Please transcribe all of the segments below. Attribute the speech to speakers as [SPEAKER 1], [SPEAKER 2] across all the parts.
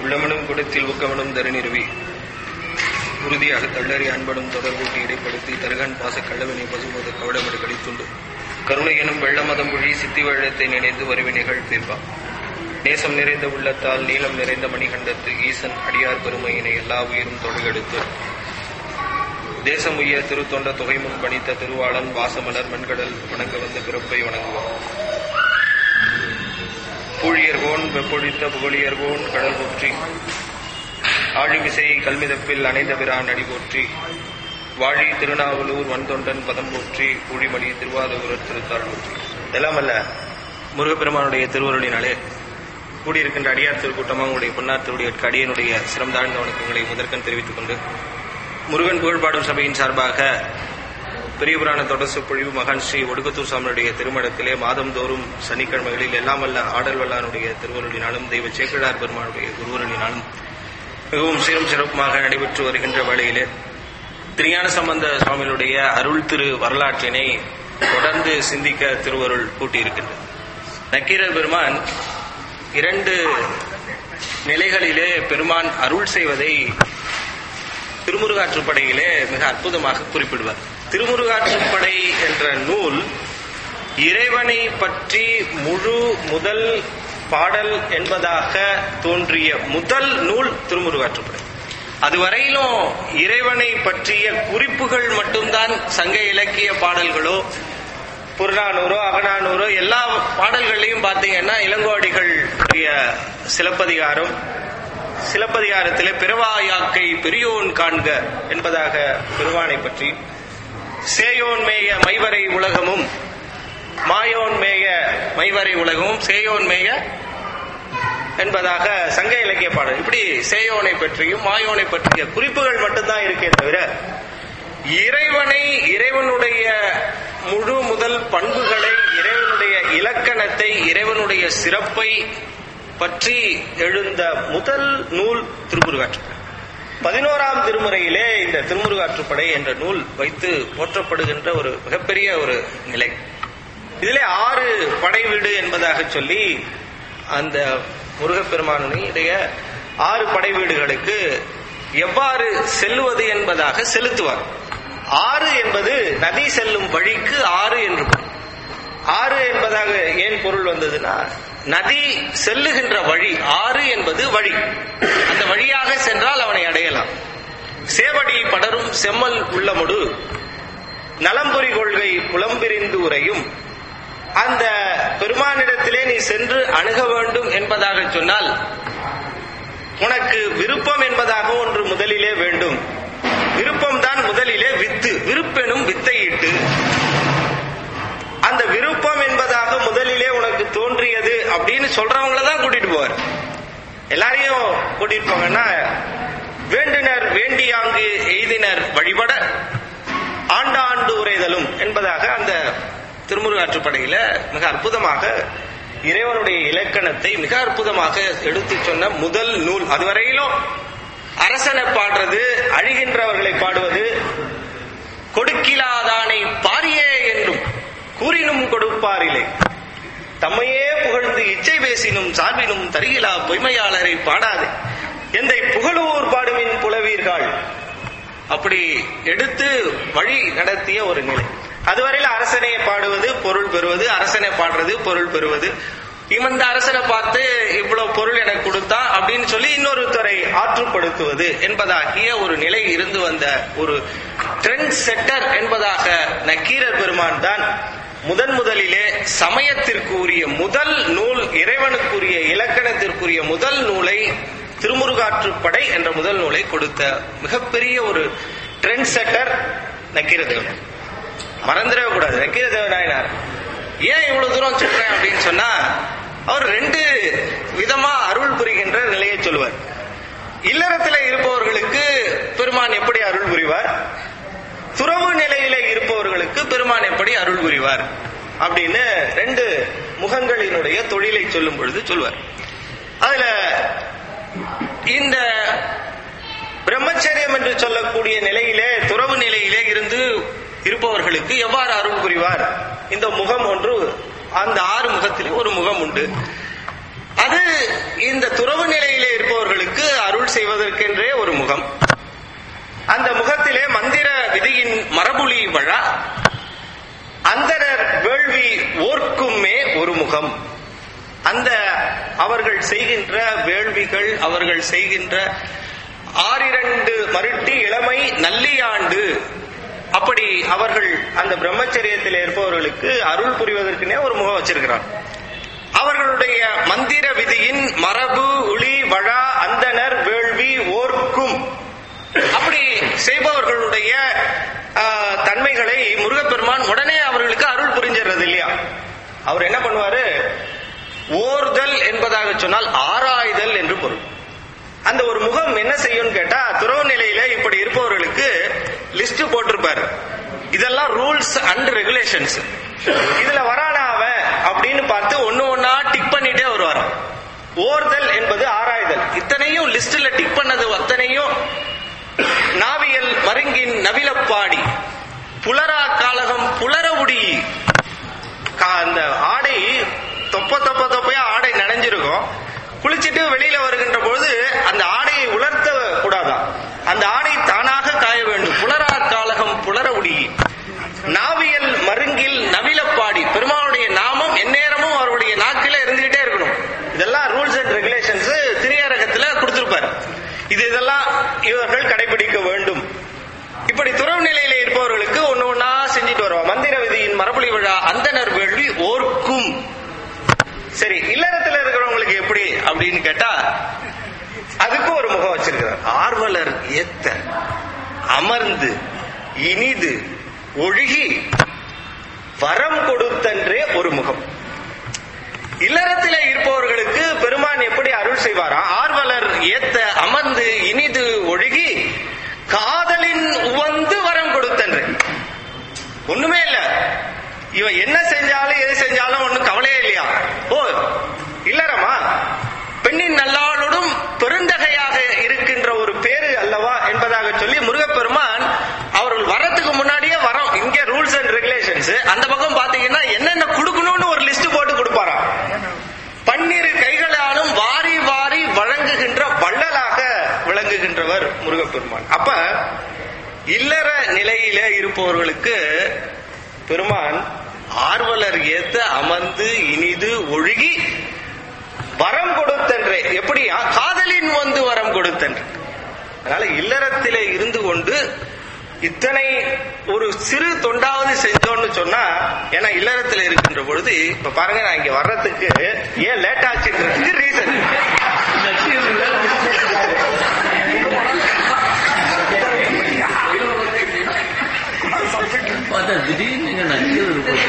[SPEAKER 1] உள்ளமனும் குடத்தில் ஊக்கமனும் தருநிறுவி உறுதியாக தள்ளறி அன்பனும் தொடர்பூட்டி இடைப்படுத்தி தருகன் பாச கள்ளவினை பசுமோத கவடமடு கழித்துண்டு கருணை எனும் வெள்ளமதம் பொழி சித்தி வெள்ளத்தை நினைந்து வருவினைகள் தீர்ப்பான் நேசம் நிறைந்த உள்ளத்தால் நீளம் நிறைந்த மணிகண்டத்து ஈசன் அடியார் பெருமையினை எல்லா உயிரும் தொடையெடுத்து தேசம் உய்ய திருத்தொண்ட தொகை முன் பணித்த திருவாளன் வாசமலர் மண்கடல் வணங்க வந்த பிறப்பை வணங்குவோம் பூழியர்கோன் வெப்பொழித்த புகழியர்கோன் கடல் போற்றி ஆழிமிசை கல்மிதப்பில் அணைந்த பிரான் அடி போற்றி வாழி திருநாவலூர் வன்தொண்டன் பதம் போற்றி பூழிமணி திருவாதூரர் திருத்தாள் போற்றி எல்லாம் அல்ல முருகப்பெருமானுடைய திருவருளினாலே கூடியிருக்கின்ற அடியார் திருக்கூட்டமாக உங்களுடைய பொன்னார் திருடைய அடியனுடைய சிரம் தாழ்ந்த வணக்கங்களை முதற்கண் தெரிவித்துக் கொண்டு முருகன் புகழ்பாடும் சபையின் சார்பாக பெரிய புராண தொடர் சொற்பொழிவு மகான் ஸ்ரீ ஒடுக்கத்தூர் சாமியுடைய திருமணத்திலே மாதந்தோறும் சனிக்கிழமைகளில் எல்லாம் வல்ல ஆடல் வல்லானுடைய திருவருளினாலும் தெய்வ சேக்கிழார் பெருமானுடைய குருவருளினாலும் மிகவும் சீரும் சிறப்புமாக நடைபெற்று வருகின்ற வேளையிலே திருஞான சம்பந்த சுவாமிகளுடைய அருள் திரு வரலாற்றினை தொடர்ந்து சிந்திக்க திருவருள் கூட்டியிருக்கின்றது நக்கீரர் பெருமான் இரண்டு நிலைகளிலே பெருமான் அருள் செய்வதை திருமுருகாற்றுப்படையிலே மிக அற்புதமாக குறிப்பிடுவார் திருமுருகாற்றுப்படை என்ற நூல் இறைவனை பற்றி முழு முதல் பாடல் என்பதாக தோன்றிய முதல் நூல் திருமுருகாற்றுப்படை அதுவரையிலும் இறைவனை பற்றிய குறிப்புகள் மட்டும்தான் சங்க இலக்கிய பாடல்களோ புறநானூறோ அகநானூறோ எல்லா பாடல்கள்லையும் பார்த்தீங்கன்னா இளங்கோடிகள் சிலப்பதிகாரம் சிலப்பதிகாரத்திலே பிறவாயாக்கை பெரியோன் காண்க என்பதாக பெருவானை பற்றி சேயோன் மேய மைவரை உலகமும் மாயோன் மேய மைவரை உலகமும் சேயோன் மேய என்பதாக சங்க இலக்கிய பாடல் இப்படி சேயோனை பற்றியும் மாயோனை பற்றிய குறிப்புகள் மட்டும்தான் இருக்கே தவிர இறைவனை இறைவனுடைய முழு முதல் பண்புகளை இறைவனுடைய இலக்கணத்தை இறைவனுடைய சிறப்பை பற்றி எழுந்த முதல் நூல் திருமுருகாற்றுப்படை பதினோராம் திருமுறையிலே இந்த திருமுருகாற்றுப்படை என்ற நூல் வைத்து போற்றப்படுகின்ற ஒரு மிகப்பெரிய ஒரு நிலை இதிலே ஆறு படை வீடு என்பதாக சொல்லி அந்த முருகப்பெருமானுடைய ஆறு படை வீடுகளுக்கு எவ்வாறு செல்லுவது என்பதாக செலுத்துவார் ஆறு என்பது நதி செல்லும் வழிக்கு ஆறு என்று ஆறு என்பதாக ஏன் பொருள் வந்ததுன்னா நதி செல்லுகின்ற வழி ஆறு என்பது வழி அந்த வழியாக சென்றால் அவனை அடையலாம் சேவடி படரும் செம்மல் உள்ளமுடு நலம்புரி கொள்கை புலம்பிரிந்து உரையும் அந்த பெருமானிடத்திலே நீ சென்று அணுக வேண்டும் என்பதாக சொன்னால் உனக்கு விருப்பம் என்பதாக ஒன்று முதலிலே வேண்டும் விருப்பம் தான் முதலிலே வித்து விருப்பெனும் வித்தை இட்டு அந்த விருப்பம் என்பதாக முதலிலே உனக்கு தோன்றியது அப்படின்னு சொல்றவங்கள தான் கூட்டிட்டு போவார் எல்லாரையும் கூட்டிட்டு போங்கன்னா வேண்டினர் வேண்டியாங்கு எய்தினர் வழிபட ஆண்டாண்டு உரைதலும் என்பதாக அந்த திருமுருகாற்றுப்படையில மிக அற்புதமாக இறைவனுடைய இலக்கணத்தை மிக அற்புதமாக எடுத்து சொன்ன முதல் நூல் அதுவரையிலும் அரசனை பாடுறது அழிகின்றவர்களை பாடுவது கொடுக்கிலாதானை பாரியே என்றும் கூறினும் கொடுப்பாரிலே தம்மையே புகழ்ந்து இச்சை பேசினும் சார்பினும் தருகிலா பொய்மையாளரை பாடாதே எந்தை புகழூர் பாடுமின் புலவீர்கள் அப்படி எடுத்து வழி நடத்திய ஒரு நிலை அதுவரையில் அரசனை பாடுவது பொருள் பெறுவது அரசனை பாடுறது பொருள் பெறுவது இந்த அரசனை பார்த்து இவ்வளவு பொருள் எனக்கு கொடுத்தா அப்படின்னு சொல்லி இன்னொருத்தரை ஆற்றுப்படுத்துவது என்பதாகிய ஒரு நிலை இருந்து வந்த ஒரு ட்ரெண்ட் செட்டர் என்பதாக நக்கீரர் பெருமான் தான் முதன் முதலிலே சமயத்திற்கு உரிய முதல் நூல் இறைவனுக்குரிய இலக்கணத்திற்குரிய முதல் நூலை திருமுருகாற்றுப்படை என்ற முதல் நூலை கொடுத்த மிகப்பெரிய ஒரு ட்ரெண்ட் செட்டர் நக்கீரதேவன் மறந்துடவே கூடாது நக்கீரதேவனாயினார் ஏன் இவ்வளவு தூரம் சொல்றேன் அப்படின்னு சொன்னா அவர் ரெண்டு விதமா அருள் புரிகின்ற நிலையை சொல்லுவார் இல்லறத்துல இருப்பவர்களுக்கு பெருமான் எப்படி அருள் புரிவார் துறவு நிலையில இருப்பவர்களுக்கு பெருமான் எப்படி அருள் புரிவார் அப்படின்னு ரெண்டு முகங்களினுடைய தொழிலை சொல்லும் பொழுது சொல்வார் அதுல இந்த பிரம்மச்சரியம் என்று சொல்லக்கூடிய நிலையிலே துறவு நிலையிலே இருந்து இருப்பவர்களுக்கு எவ்வாறு அருள் புரிவார் இந்த முகம் ஒன்று அந்த ஆறு முகத்திலே ஒரு முகம் உண்டு அது இந்த துறவு நிலையிலே இருப்பவர்களுக்கு முகம் அந்த முகத்திலே மந்திர விதியின் மரபுலி வழா அந்தரர் வேள்வி ஓர்க்குமே ஒரு முகம் அந்த அவர்கள் செய்கின்ற வேள்விகள் அவர்கள் செய்கின்ற ஆறிரண்டு மருட்டி இளமை நல்லியாண்டு அப்படி அவர்கள் அந்த பிரம்மச்சரியத்தில் இருப்பவர்களுக்கு அருள் புரிவதற்குனே ஒரு முகம் வச்சிருக்கிறார் அவர்களுடைய மந்திர விதியின் மரபு ஒளி வழா அந்தனர் வேள்வி ஓர்க்கும் அப்படி செய்பவர்களுடைய ஆஹ், தன்மைகளை முருகப்பெருமான் உடனே அவர்களுக்கு அருள் புரிஞ்சிடுறது இல்லையா அவர் என்ன பண்ணுவாரு ஓர்தல் என்பதாக சொன்னால் ஆராய்தல் என்று பொருள் அந்த ஒரு முகம் என்ன செய்யும்னு கேட்டா துறவு நிலையில இப்படி இருப்பவர்களுக்கு லிஸ்ட் போட்டிருப்பாரு இதெல்லாம் ரூல்ஸ் அண்ட் ரெகுலேஷன்ஸ் இதுல வரானா அவன் அப்படின்னு பார்த்து ஒண்ணு ஒண்ணா டிக் பண்ணிட்டே வருவார் ஓர்தல் என்பது ஆராய்தல் இத்தனையும் லிஸ்ட்ல டிக் பண்ணது அத்தனையும் நாவியல் மருங்கின் நவிலப்பாடி புலரா காலகம் புலரவுடி கா- அந்த ஆடை தொப்ப தொப்ப தொப்பையா ஆடை நனைஞ்சிருக்கும் குளிச்சிட்டு வெளியில வருகின்ற பொழுது அந்த ஆடையை உலர்த்த கூடாதாம் அந்த ஆடை தானாக காய வேண்டும் புலரா காலகம் புலரவுடி நாவியல் மருங்கில் நவிலப்பாடி பெருமாளுடைய நாமம் எந்நேரமும் அவருடைய நாக்கில இருந்துகிட்டே இருக்கணும் இதெல்லாம் ரூல்ஸ் அண்ட் ரெகுலேஷன்ஸ் திரையரங்கத்துல கொடுத்திருப்பாரு இது இதெல்லாம் இவர்கள் கடைபிடிக்க வேண்டும் இப்படி துறவு நிலையில இருப்பவர்களுக்கு ஒண்ணு ஒண்ணா செஞ்சுட்டு வருவோம் மந்திர விதியின் மரபுலி விழா அந்தனர் வேள்வி ஓர்க்கும் சரி இல்லறத்துல இருக்கிறவங்களுக்கு எப்படி அப்படின்னு கேட்டா அதுக்கும் ஒரு முகம் வச்சிருக்கிறார் ஆர்வலர் ஏத்த அமர்ந்து இனிது ஒழுகி வரம் கொடுத்தன்றே ஒரு முகம் இல்லறத்திலே இருப்பவர்களுக்கு பெருமான் எப்படி அருள் செய்வாரா ஆர்வலர் ஏத்த அமர்ந்து இனிது ஒழுகி காதலின் உவந்து வரம் கொடுத்தன்று ஒண்ணுமே இல்ல இவன் என்ன செஞ்சாலும் எது செஞ்சாலும் ஒண்ணும் கவலையே இல்லையா ஓ இல்லறமா பெண்ணின் நல்லாளோடும் பெருந்தகையாக இருக்கின்ற ஒரு பேரு அல்லவா என்பதாக சொல்லி முருகப்பெருமான் அவர்கள் வரத்துக்கு முன்னாடியே வரோம் இங்க ரூல்ஸ் அண்ட் ரெகுலேஷன்ஸ் அந்த பக்கம் பாத்தீங்கன்னா என்னென்ன கொடுக்கணும்னு ஒரு லிஸ்ட் போட்டு கொடுப்பாராம் பன்னிரு கைகளாலும் வாரி வாரி வழங்குகின்ற வள்ளலாக விளங்குகின்றவர் முருகப்பெருமான் அப்ப இல்லற நிலையில இருப்பவர்களுக்கு பெருமான் ஆர்வலர் ஏத்த அமர்ந்து இனிது ஒழுகி வரம் கொடுத்தன்றே எப்படி காதலின் வந்து வரம் கொடுத்தன்று அதனால இல்லறத்திலே இருந்து கொண்டு இத்தனை ஒரு சிறு தொண்டாவது செஞ்சோம்னு சொன்னா ஏன்னா இல்லறத்துல இருக்கின்ற பொழுது இப்ப பாருங்க நான் இங்க வர்றதுக்கு ஏன் லேட் ஆச்சுன்றதுக்கு ரீசன்
[SPEAKER 2] பார்த்தா திடீர்னு இங்க நடிக்கிறது போச்சு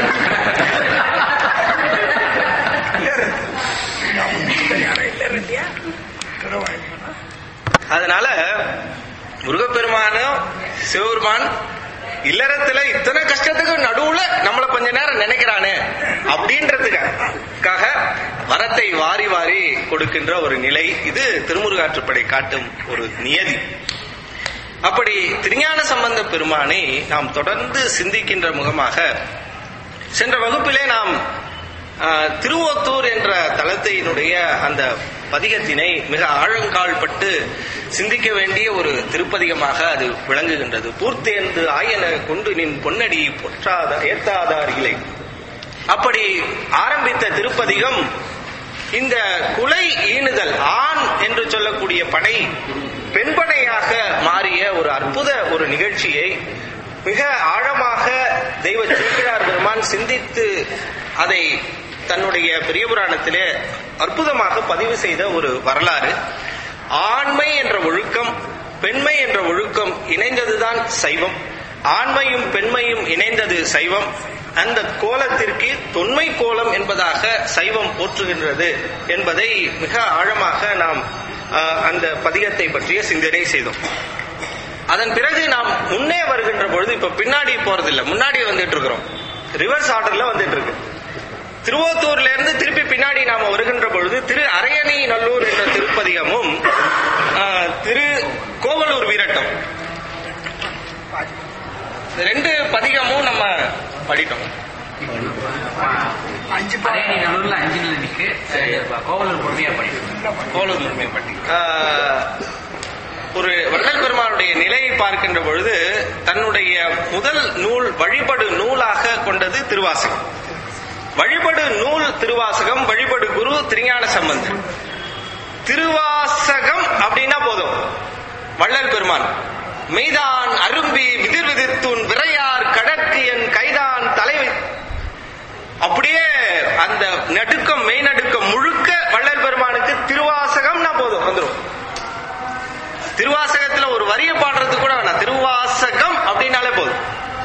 [SPEAKER 1] அதனால முருகப்பெருமானும் சிவபெருமான் இல்லறத்துல இத்தனை கஷ்டத்துக்கு நடுவுல நம்மள கொஞ்ச நேரம் நினைக்கிறானே அப்படின்றதுக்காக வரத்தை வாரி வாரி கொடுக்கின்ற ஒரு நிலை இது திருமுருகாற்றுப்படை காட்டும் ஒரு நியதி அப்படி திருஞான சம்பந்த பெருமானை நாம் தொடர்ந்து சிந்திக்கின்ற முகமாக சென்ற வகுப்பிலே நாம் ஆஹ், திருவோத்தூர் என்ற தலத்தினுடைய அந்த பதிகத்தினை மிக ஆழங்கால் பட்டு சிந்திக்க வேண்டிய ஒரு திருப்பதிகமாக அது விளங்குகின்றது பூர்த்தேந்து ஆயன கொண்டு நின் பொன்னடி பொற்றாத ஏத்தாதார் இலை அப்படி ஆரம்பித்த திருப்பதிகம் இந்த குலை ஈணுதல் ஆண் என்று சொல்லக்கூடிய படை பெண்படையாக மாறிய ஒரு அற்புத ஒரு நிகழ்ச்சியை மிக ஆழமாக தெய்வ சேக்கிழார் பெருமான் சிந்தித்து அதை தன்னுடைய பெரிய புராணத்திலே அற்புதமாக பதிவு செய்த ஒரு வரலாறு ஆண்மை என்ற ஒழுக்கம் பெண்மை என்ற ஒழுக்கம் இணைந்ததுதான் சைவம் ஆண்மையும் பெண்மையும் இணைந்தது சைவம் அந்த கோலத்திற்கு தொன்மை கோலம் என்பதாக சைவம் போற்றுகின்றது என்பதை மிக ஆழமாக நாம் ஆஹ், அந்த பதிகத்தை பற்றிய சிந்தனை செய்தோம் அதன் பிறகு நாம் முன்னே வருகின்ற பொழுது இப்ப பின்னாடி போறதில்ல முன்னாடி வந்துட்டு இருக்கிறோம் ரிவர்ஸ் ஆர்டர்ல வந்துட்டு இருக்கு திருவோத்தூர்ல இருந்து திருப்பி பின்னாடி நாம வருகின்ற பொழுது திரு அரையணி நல்லூர் என்ற திருப்பதிகமும் ஆஹ், திரு கோவலூர் வீரட்டம் இந்த ரெண்டு பதிகமும் நம்ம படிட்டோம்
[SPEAKER 2] அரையணி நல்லூர்ல அஞ்சு நிலை நிக்கு கோவலூர் பொறுமையா படிக்கணும்
[SPEAKER 1] கோவலூர் முழுமைப்பட்டி ஆஹ், ஒரு வள்ளல் பெருமானுடைய நிலையை பார்க்கின்ற பொழுது தன்னுடைய முதல் நூல் வழிபடு நூலாக கொண்டது திருவாசகம் வழிபடு நூல் திருவாசகம் வழிபடு குரு திருஞான சம்பந்தர் திருவாசகம் அப்படின்னா போதும் வள்ளல் பெருமான் மெய்தான் அரும்பி விதிர் விதிர்த்துன் விரையார் கடற்கு என் கைதான் தலைவி அப்படியே அந்த நடுக்கம் மெய் நடுக்கம் முழுக்க வள்ளல் பெருமானுக்கு திருவாசகம்னா போதும் வந்துடும் திருவாசகத்துல ஒரு வரிய பாடுறது கூட வேணாம் திருவாசகம் அப்படின்னாலே போதும்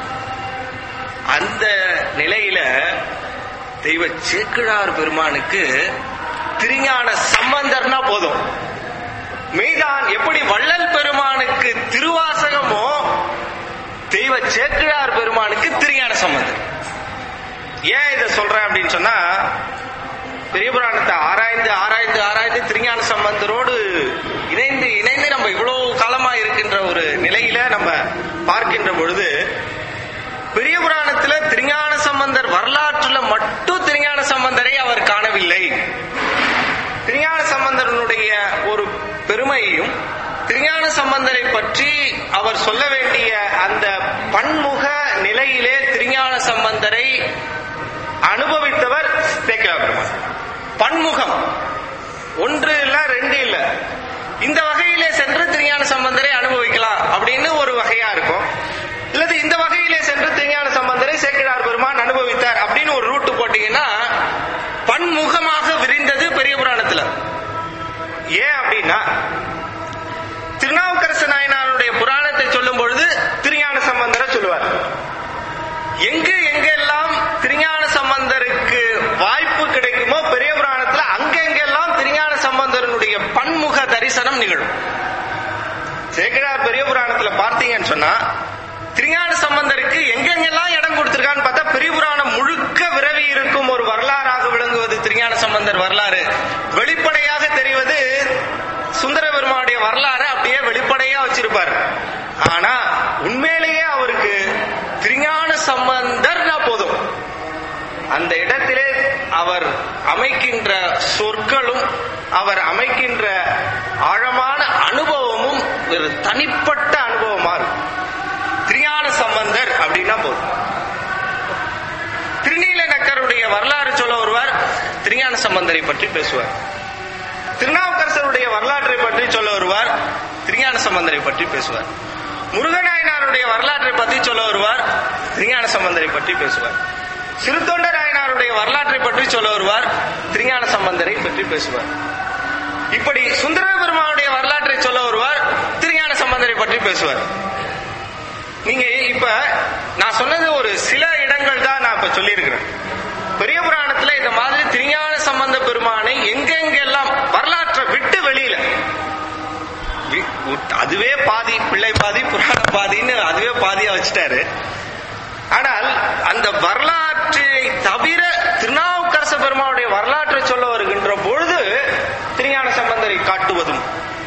[SPEAKER 1] அந்த நிலையில தெய்வ சேக்கிழார் பெருமானுக்கு திருஞான சம்பந்தர்னா போதும் மெய்தான் எப்படி வள்ளல் பெருமானுக்கு திருவாசகமோ தெய்வ சேக்கிழார் பெருமானுக்கு திருஞான சம்பந்தர் ஏன் இதை சொல்றேன் அப்படின்னு சொன்னா பெரிய புராணத்தை ஆராய்ந்து ஆராய்ந்து ஆராய்ந்து திருஞான சம்பந்தரோடு இணைந்து இணைந்து நம்ம இவ்வளவு காலமா இருக்கின்ற ஒரு நிலையில நம்ம பார்க்கின்ற பொழுது பெரிய புராணத்துல திருஞான சம்பந்தர் வரலாற்றுல மட்டும் திருஞான சம்பந்தரை அவர் காணவில்லை திருஞான சம்பந்தரனுடைய ஒரு பெருமையையும் திருஞான சம்பந்தரை பற்றி அவர் சொல்ல வேண்டிய அந்த பன்முக நிலையிலே திருஞான சம்பந்தரை அனுபவித்தவர் தேக்கிலா பெருமாள் பன்முகம் ஒன்று இல்ல ரெண்டு இல்ல இந்த வகையிலே சென்று திருஞான சம்பந்தரை அனுபவிக்கலாம் அப்படின்னு ஒரு வகையா இருக்கும் இல்லது இந்த வகையிலே சென்று திருஞான சம்பந்தரை சேக்கிழார் பெருமான் அனுபவித்தார் அப்படின்னு ஒரு ரூட்டு போட்டீங்கன்னா பன்முகமாக விரிந்தது பெரிய புராணத்துல ஏன் அப்படின்னா திருநாவுக்கரசு நாயனாருடைய புராணத்தை சொல்லும் பொழுது திருஞான சம்பந்தரை சொல்லுவார் எங்கு எங்கெல்லாம் திருஞான சம்பந்தருக்கு வாய்ப்பு கிடைக்குமோ பெரிய புராணத்துல அங்கெங்கெல்லாம் திருஞான சம்பந்தரனுடைய பன்முக தரிசனம் நிகழும் சேக்கிழார் பெரிய புராணத்துல பார்த்தீங்கன்னு சொன்னா திருஞான சம்பந்தருக்கு எங்கெங்கெல்லாம் இடம் கொடுத்திருக்கான்னு பார்த்தா பெரிய புராணம் முழுக்க விரவி இருக்கும் ஒரு வரலாறாக விளங்குவது திருஞான சம்பந்தர் வரலாறு வெளிப்படையாக தெரிவது சுந்தர பெருமானுடைய வரலாறு அப்படியே வெளிப்படையா வச்சிருப்பார் ஆனா உண்மையிலேயே அவருக்கு திருஞான சம்பந்தர்னா போதும் அந்த இடத்திலே அவர் அமைக்கின்ற சொற்களும் அவர் அமைக்கின்ற ஆழமான அனுபவமும் ஒரு தனிப்பட்ட அனுபவமா இருக்கும் திருஞான சம்பந்தர் அப்படின்னா போதும் திருநீலநக்கருடைய வரலாறு சொல்ல வருவார் திருஞான சம்பந்தரை பற்றி பேசுவார் திருநாவுக்கரசருடைய வரலாற்றை பற்றி சொல்ல வருவார் திருஞான சம்பந்தரை பற்றி பேசுவார் முருகநாயனாருடைய வரலாற்றை பற்றி சொல்ல வருவார் திருஞான சம்பந்தரை பற்றி பேசுவார் சிறுத்தொண்ட நாயனாருடைய வரலாற்றை பற்றி சொல்ல வருவார் திருஞான சம்பந்தரை பற்றி பேசுவார் இப்படி சுந்தர பெருமானுடைய வரலாற்றை சொல்ல வருவார் திருஞான சம்பந்தரை பற்றி பேசுவார் நீங்க இப்ப நான் சொன்னது ஒரு சில இடங்கள் தான் நான் இப்ப சொல்லியிருக்கிறேன் பெரிய புராணத்துல இந்த மாதிரி திருஞான சம்பந்த பெருமானை எங்கெங்கெல்லாம் வரலாற்றை விட்டு வெளியில வி- உட்- அதுவே பாதி பிள்ளை பாதி புராண பாதின்னு அதுவே பாதியா வச்சுட்டாரு ஆனால் அந்த வரலாற்றை தவிர திருநாவுக்கரச பெருமானுடைய வரலாற்றை சொல்ல வருகின்ற பொழுது திருஞான சம்பந்தரை காட்டுவதும்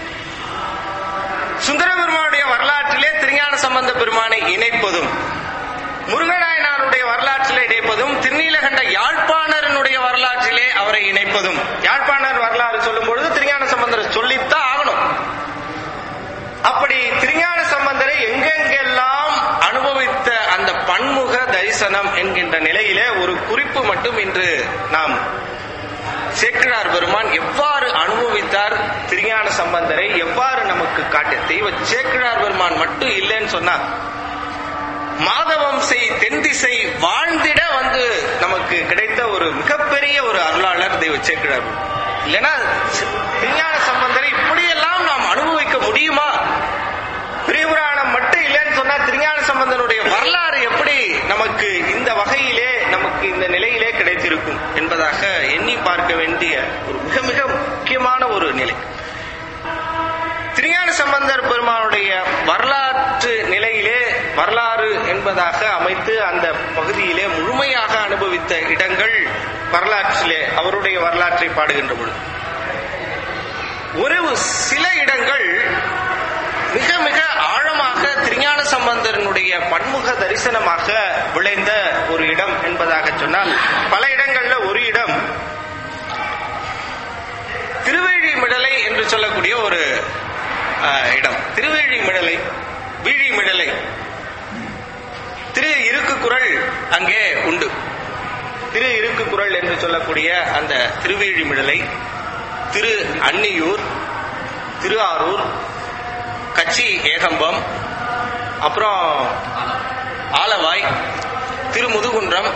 [SPEAKER 1] சுந்தர பெருமானுடைய வரலாற்றிலே திருஞான சம்பந்த பெருமானை இணைப்பதும் முருகநாயனாருடைய வரலாற்றிலே இணைப்பதும் திருநீலகண்ட யாழ்ப்பாணரனுடைய வரலாற்றிலே அவரை இணைப்பதும் யாழ்ப்பாணர் வரலாறு சொல்லும் பொழுது திருஞான சம்பந்தரை சொல்லித்தான் ஆகணும் அப்படி திருஞான சம்பந்தரை எங்கெங்கெல்லாம் அனுபவித்த அந்த பன்முக தரிசனம் என்கின்ற நிலையிலே ஒரு குறிப்பு மட்டும் இன்று நாம் சேக்கிழார் பெருமான் எவ்வாறு அனுபவித்தார் திருஞான சம்பந்தரை எவ்வாறு நமக்கு காட்டு தெய்வ சேக்கிழார் பெருமான் மட்டும் இல்லைன்னு சொன்னா மாதவம் செய் தென்திசை வாழ்ந்திட வந்து நமக்கு கிடைத்த ஒரு மிகப்பெரிய ஒரு அருளாளர் தெய்வ சேக்கிழார் பெருமான். இல்லைன்னா திருஞான சம்பந்தரை இப்படியெல்லாம் நாம் அனுபவிக்க முடியுமா பிரியபுராணம் மட்டும் இல்லைன்னு சொன்னா திருஞான சம்பந்தனுடைய வரலாறு எப்படி நமக்கு இந்த வகையிலே நமக்கு இந்த நிலையிலே கிடைத்திருக்கும் என்பதாக எண்ணி பார்க்க வேண்டிய ஒரு மிக மிக முக்கியமான ஒரு நிலை திருஞான சம்பந்தர் பெருமானுடைய வரலாற்று நிலையிலே வரலாறு என்பதாக அமைத்து அந்த பகுதியிலே முழுமையாக அனுபவித்த இடங்கள் வரலாற்றிலே அவருடைய வரலாற்றை பாடுகின்ற பொழுது ஒரு சில இடங்கள் மிக மிக ஆழமாக திருஞான சம்பந்தரனுடைய பன்முக தரிசனமாக விளைந்த ஒரு இடம் என்பதாக சொன்னால் பல இடங்கள்ல ஒரு இடம் திருவேழிமிடலை என்று சொல்லக்கூடிய ஒரு ஆஹ், இடம் திருவேழிமிடலை வீழிமிடலை திரு இருக்கு குரல் அங்கே உண்டு திரு இருக்கு குரல் என்று சொல்லக்கூடிய அந்த திருவேழிமிடலை திரு அன்னியூர் திரு ஆரூர் கச்சி ஏகம்பம் அப்புறம் ஆலவாய் திருமுதுகுன்றம்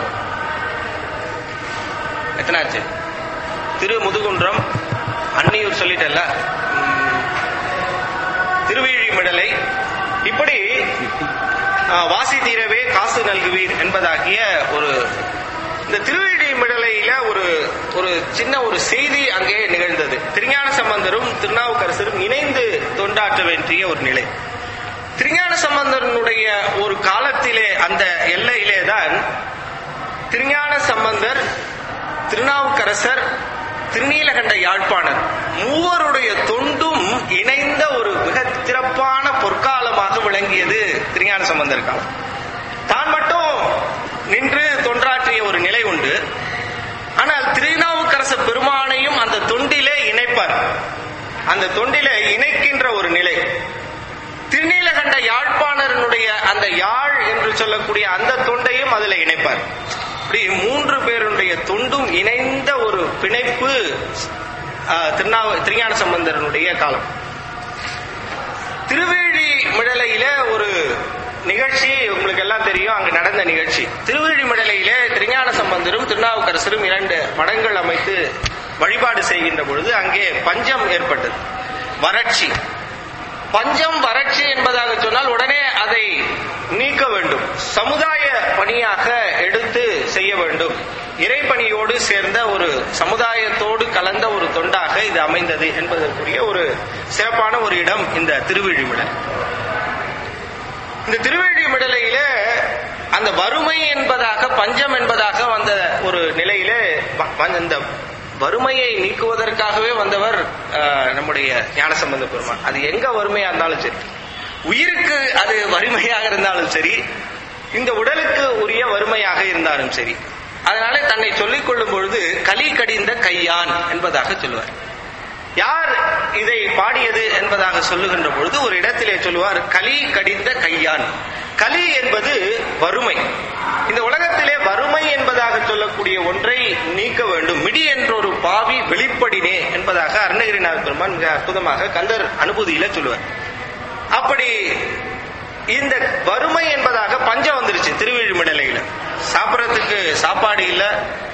[SPEAKER 1] எத்தனாச்சு திருமுதுகுன்றம் அன்னியூர் சொல்லிட்டல்ல உம், திருவேழிமிடலை இப்படி ஆ, வாசி தீரவே காசு நல்குவீர் என்பதாகிய ஒரு இந்த திருவேழிமிடலையில ஒரு ஒரு சின்ன ஒரு செய்தி அங்கே நிகழ்ந்தது திருஞான சம்பந்தரும் திருநாவுக்கரசரும் இணைந்து தொண்டாற்ற வேண்டிய ஒரு நிலை திருஞான சம்பந்தனுடைய ஒரு காலத்திலே அந்த எல்லையிலே தான் திருஞான சம்பந்தர் திருநாவுக்கரசர் திருநீலகண்ட யாழ்ப்பாணர் மூவருடைய தொண்டும் இணைந்த ஒரு மிக சிறப்பான பொற்காலமாக விளங்கியது திருஞான சம்பந்தர் காலம் தான் மட்டும் நின்று தொன்றாற்றிய ஒரு நிலை உண்டு ஆனால் திருநாவுக்கரச பெருமானையும் அந்த தொண்டிலே இணைப்பார் அந்த தொண்டிலே இணைக்கின்ற ஒரு நிலை திருநீலகண்ட யாழ்ப்பாணரனுடைய அந்த யாழ் என்று சொல்லக்கூடிய அந்த தொண்டையும் அதுல இணைப்பார் இப்படி மூன்று பேருடைய தொண்டும் இணைந்த ஒரு பிணைப்பு ஆஹ், திருநாவ திருஞான சம்பந்தரனுடைய காலம் திருவேழி மிடலையில ஒரு நிகழ்ச்சி உங்களுக்கு எல்லாம் தெரியும் அங்கு நடந்த நிகழ்ச்சி திருவேழி மிடலையில திருஞான சம்பந்தரும் திருநாவுக்கரசரும் இரண்டு மடங்கள் அமைத்து வழிபாடு செய்கின்ற பொழுது அங்கே பஞ்சம் ஏற்பட்டது வறட்சி பஞ்சம் வறட்சி என்பதாக சொன்னால் உடனே அதை நீக்க வேண்டும் சமுதாய பணியாக எடுத்து செய்ய வேண்டும் இறைப்பணியோடு சேர்ந்த ஒரு சமுதாயத்தோடு கலந்த ஒரு தொண்டாக இது அமைந்தது என்பதற்குரிய ஒரு சிறப்பான ஒரு இடம் இந்த திருவிழிமிடல் இந்த திருவேழிமிடலையில அந்த வறுமை என்பதாக பஞ்சம் என்பதாக வந்த ஒரு நிலையில வ- வ- இந்த வறுமையை நீக்குவதற்காகவே வந்தவர் ஆஹ், நம்முடைய ஞானசம்பந்த பெருமான் அது எங்க வறுமையா இருந்தாலும் சரி உயிருக்கு அது வறுமையாக இருந்தாலும் சரி இந்த உடலுக்கு உரிய வறுமையாக இருந்தாலும் சரி அதனால தன்னை சொல்லிக் கொள்ளும் பொழுது களி கடிந்த கையான் என்பதாக சொல்லுவார் யார் இதை பாடியது என்பதாக சொல்லுகின்ற பொழுது ஒரு இடத்திலே சொல்லுவார் களி கடிந்த கையான் களி என்பது வறுமை இந்த உலகத்திலே வறுமை என்பதாக சொல்லக்கூடிய ஒன்றை நீக்க வேண்டும் மிடி என்ற ஒரு பாவி வெளிப்படினே என்பதாக அருணகிரிநாத பெருமான் மிக அற்புதமாக கந்தர் அனுபூதியில சொல்லுவார் அப்படி இந்த வறுமை என்பதாக பஞ்சம் வந்துருச்சு திருவிழிமிடலையில சாப்பிடறதுக்கு சாப்பாடு இல்ல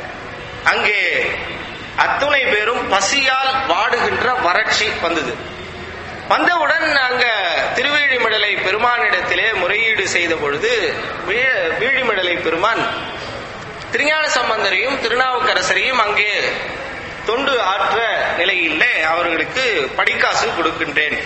[SPEAKER 1] அங்கே அத்துணை பேரும் பசியால் வாடுகின்ற வறட்சி வந்தது வந்தவுடன் அங்க திருவேழிமிடலை பெருமானிடத்திலே முறையீடு செய்த பொழுது வீ- வீழிமிடலை பெருமான் திருஞான சம்பந்தரையும் திருநாவுக்கரசரையும் அங்கே தொண்டு ஆற்ற நிலையிலே அவர்களுக்கு படிக்காசு கொடுக்கின்றேன்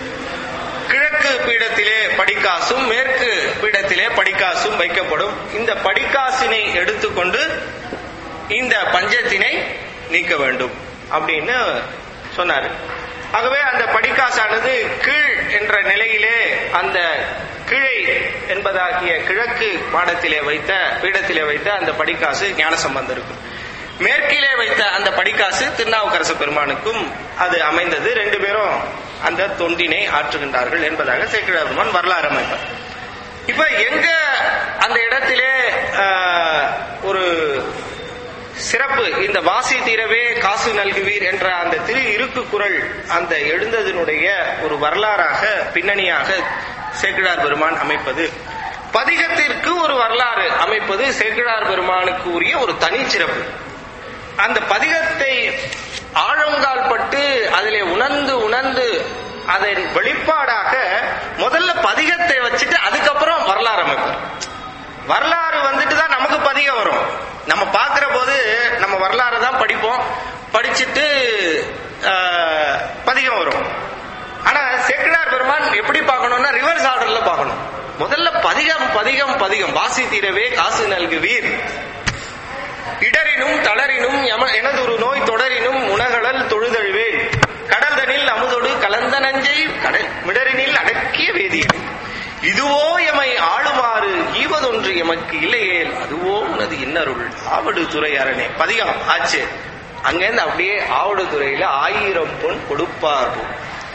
[SPEAKER 1] கிழக்கு பீடத்திலே படிக்காசும் மேற்கு பீடத்திலே படிக்காசும் வைக்கப்படும் இந்த படிக்காசினை எடுத்துக்கொண்டு இந்த பஞ்சத்தினை நீக்க வேண்டும் அப்படின்னு சொன்னாரு ஆகவே அந்த படிக்காசானது கீழ் என்ற நிலையிலே அந்த கிழை என்பதாகிய கிழக்கு பாடத்திலே வைத்த பீடத்திலே வைத்த அந்த படிக்காசு ஞானசம்பந்தருக்கு மேற்கிலே வைத்த அந்த படிக்காசு திருநாவுக்கரசு பெருமானுக்கும் அது அமைந்தது ரெண்டு பேரும் அந்த தொண்டினை ஆற்றுகின்றார்கள் என்பதாக சேக்கிழார் பெருமான் வரலாறு அமைப்பார் இப்ப எங்க அந்த இடத்திலே ஆஹ், ஒரு சிறப்பு இந்த வாசி தீரவே காசு நல்குவீர் என்ற அந்த திரு இருக்கு குரல் அந்த எழுந்ததனுடைய ஒரு வரலாறாக பின்னணியாக சேக்கிழார் பெருமான் அமைப்பது பதிகத்திற்கு ஒரு வரலாறு அமைப்பது சேக்கிழார் பெருமானுக்கு உரிய ஒரு தனிச்சிறப்பு அந்த பதிகத்தை ஆழங்கால் பட்டு அதிலே உணர்ந்து உணர்ந்து அதன் வெளிப்பாடாக முதல்ல பதிகத்தை வச்சுட்டு அதுக்கப்புறம் வரலாறு அமைப்பார் வரலாறு வந்துட்டு தான் நமக்கு பதிகம் வரும் நம்ம பார்க்கிற போது நம்ம வரலாறு தான் படிப்போம் படிச்சுட்டு ஆஹ், பதிகம் வரும் ஆனா சேக்கிழார் பெருமான் எப்படி பார்க்கணும்னா ரிவர்ஸ் ஆர்டர்ல பார்க்கணும் முதல்ல பதிகம் பதிகம் பதிகம் வாசி தீரவே காசு நல்குவீர் இடரினும் தளரினும் எம- எனதொரு நோய் தொடரினும் உணகடல் தொழுதழுவேன் கடல்தனில் அமுதொடு கலந்த நஞ்சை கடல் மிடரினில் அடக்கிய வேதியன் இதுவோ எமை ஆளுமாறு ஈவதொன்று எமக்கு இல்லையேல் அதுவோ உனது இன்னருள் ஆவடு துறை அரணே பதிகம் ஆச்சு அங்கேருந்து அப்படியே ஆவடு துறையில ஆயிரம் பொன் கொடுப்பார் போல்.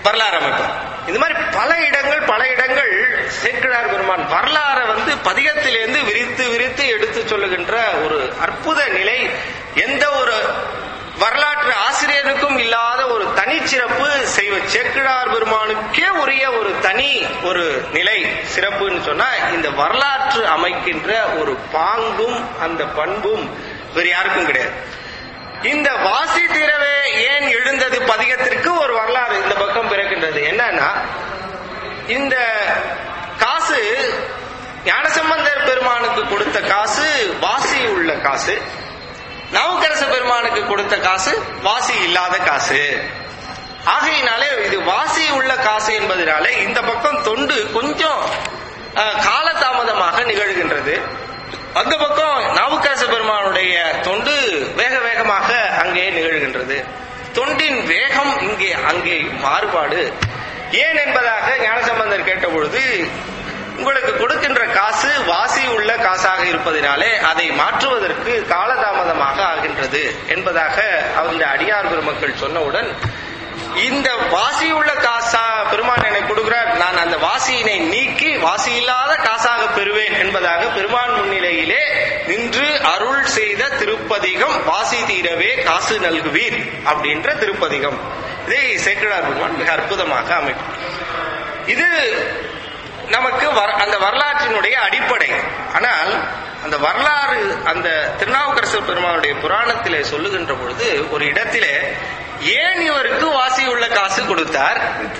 [SPEAKER 1] வரலாறு அமைப்பார் இந்த மாதிரி பல இடங்கள் பல இடங்கள் சேக்கிழார் பெருமான் வரலாறை வந்து பதிகத்திலிருந்து விரித்து விரித்து எடுத்து சொல்லுகின்ற ஒரு அற்புத நிலை எந்த ஒரு வரலாற்று ஆசிரியருக்கும் இல்லாத ஒரு தனிச்சிறப்பு செய்வ சேக்கிழார் பெருமானுக்கே உரிய ஒரு தனி ஒரு நிலை சிறப்புன்னு சொன்னா இந்த வரலாற்று அமைக்கின்ற ஒரு பாங்கும் அந்த பண்பும் வேறு யாருக்கும் கிடையாது இந்த வாசி தீரவே ஏன் எழுந்தது பதிகத்திற்கு ஒரு வரலாறு இந்த பக்கம் பிறக்கின்றது என்னன்னா இந்த காசு ஞானசம்பந்தர் பெருமானுக்கு கொடுத்த காசு வாசி உள்ள காசு நவக்கரச பெருமானுக்கு கொடுத்த காசு வாசி இல்லாத காசு ஆகையினாலே இது வாசி உள்ள காசு என்பதனாலே இந்த பக்கம் தொண்டு கொஞ்சம் அஹ், காலதாமதமாக நிகழ்கின்றது அந்த பக்கம் நாவுக்கரச பெருமானுடைய தொண்டு வேக வேகமாக அங்கே நிகழ்கின்றது தொண்டின் வேகம் இங்கே அங்கே மாறுபாடு ஏன் என்பதாக ஞானசம்பந்தர் கேட்டபொழுது உங்களுக்கு கொடுக்கின்ற காசு வாசி உள்ள காசாக இருப்பதினாலே அதை மாற்றுவதற்கு காலதாமதமாக ஆகின்றது என்பதாக அந்த அடியார் பெருமக்கள் சொன்னவுடன் இந்த வாசி உள்ள காசா பெருமான் எனக்கு கொடுக்கிறார் நான் அந்த வாசியினை நீக்கி வாசி இல்லாத காசாக பெறுவேன் என்பதாக பெருமான் முன்னிலையிலே நின்று அருள் செய்த திருப்பதிகம் வாசி தீரவே காசு நல்குவீர் அப்படின்ற திருப்பதிகம் இதை சேக்கிழார் பெருமான் மிக அற்புதமாக அமைக்கும் இது நமக்கு வர- அந்த வரலாற்றினுடைய அடிப்படை ஆனால் அந்த வரலாறு அந்த திருநாவுக்கரசர் பெருமானுடைய புராணத்திலே சொல்லுகின்ற பொழுது ஒரு இடத்திலே ஏன் இவருக்கு வாசி உள்ள காசு கொடுத்தார்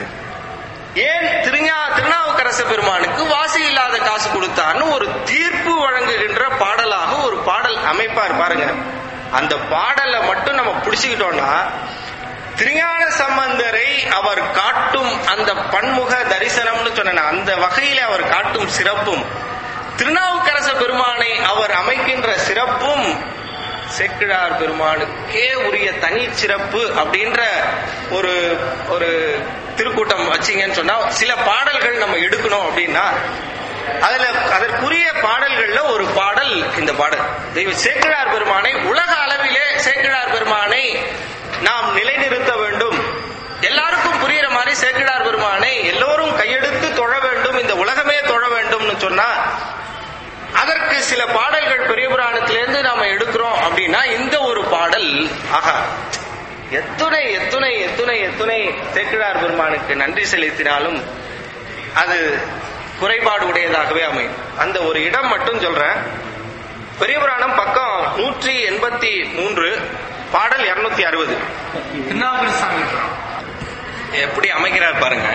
[SPEAKER 1] ஏன் திருஞா திருநாவுக்கரச பெருமானுக்கு வாசி இல்லாத காசு கொடுத்தார்னு ஒரு தீர்ப்பு வழங்குகின்ற பாடலாக ஒரு பாடல் அமைப்பார் பாருங்க அந்த பாடலை மட்டும் நம்ம பிடிச்சுக்கிட்டோம்னா திருஞான சம்பந்தரை அவர் காட்டும் அந்த பன்முக தரிசனம்னு சொன்ன அந்த வகையில அவர் காட்டும் சிறப்பும் திருநாவுக்கரச பெருமானை அவர் அமைக்கின்ற சிறப்பும் சேக்கிழார் பெருமானுக்கே உரிய தனி சிறப்பு அப்படின்ற ஒரு ஒரு திருக்கூட்டம் வச்சீங்கன்னு சொன்னா சில பாடல்கள் நம்ம எடுக்கணும் அப்படின்னா அதுல அதற்குரிய பாடல்கள்ல ஒரு பாடல் இந்த பாடல் தெய்வ சேக்கிழார் பெருமானை உலக அளவிலே சேக்கிழார் பெருமானை நாம் நிலைநிறுத்த வேண்டும் எல்லாருக்கும் புரியுற மாதிரி சேக்கிழார் பெருமானை எல்லோரும் கையெடுத்து தொழ வேண்டும் இந்த உலகமே தொழ வேண்டும்னு சொன்னா அதற்கு சில பாடல்கள் பெரிய புராணத்திலிருந்து நாம எடுக்கிறோம் அப்படின்னா இந்த ஒரு பாடல் ஆகா எத்துணை எத்துணை எத்துணை எத்துணை சேக்கிழார் பெருமானுக்கு நன்றி செலுத்தினாலும் அது குறைபாடு உடையதாகவே அமையும் அந்த ஒரு இடம் மட்டும் சொல்றேன் பெரிய புராணம் பக்கம் நூற்றி எண்பத்தி மூன்று பாடல் இருநூத்தி அறுபது
[SPEAKER 2] திருநாவுக்கரசு சாமி
[SPEAKER 1] எப்படி அமைக்கிறார் பாருங்க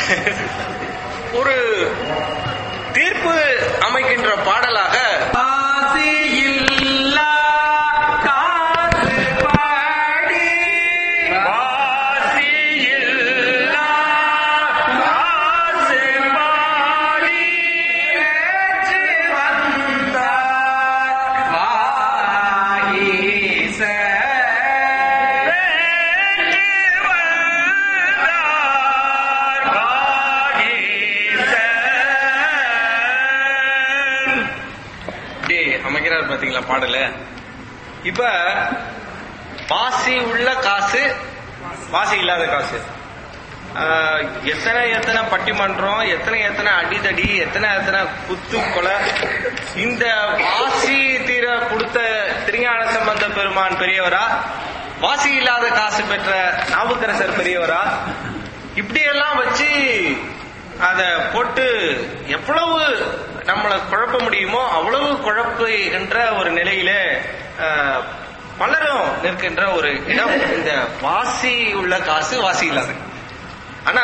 [SPEAKER 1] ஒரு தீர்ப்பு அமைக்கின்ற பாடலாக
[SPEAKER 2] வாசியில்லா காசு பாடி வாசியில்லா காசு பாடி ஏற்று வந்தார் வாகீசர் ஏற்று வந்தார் வாகீசர்
[SPEAKER 1] இப்படி அமைக்கிறார் பாத்தீங்களா பாடல இப்ப வாசி உள்ள காசு வாசி இல்லாத காசு ஆஹ், எத்தனை எத்தனை பட்டிமன்றம் எத்தனை எத்தனை அடிதடி எத்தனை எத்தனை குத்து கொலை இந்த வாசி தீர கொடுத்த திருஞான சம்பந்த பெருமான் பெரியவரா வாசி இல்லாத காசு பெற்ற நாவுக்கரசர் பெரியவரா இப்படியெல்லாம் வச்சு அத போட்டு எவ்வளவு நம்மளை குழப்ப முடியுமோ அவ்வளவு குழப்புகின்ற ஒரு நிலையில ஆஹ், பலரும் நிற்கின்ற ஒரு இடம் இந்த வாசி உள்ள காசு வாசி இல்லாத ஆனா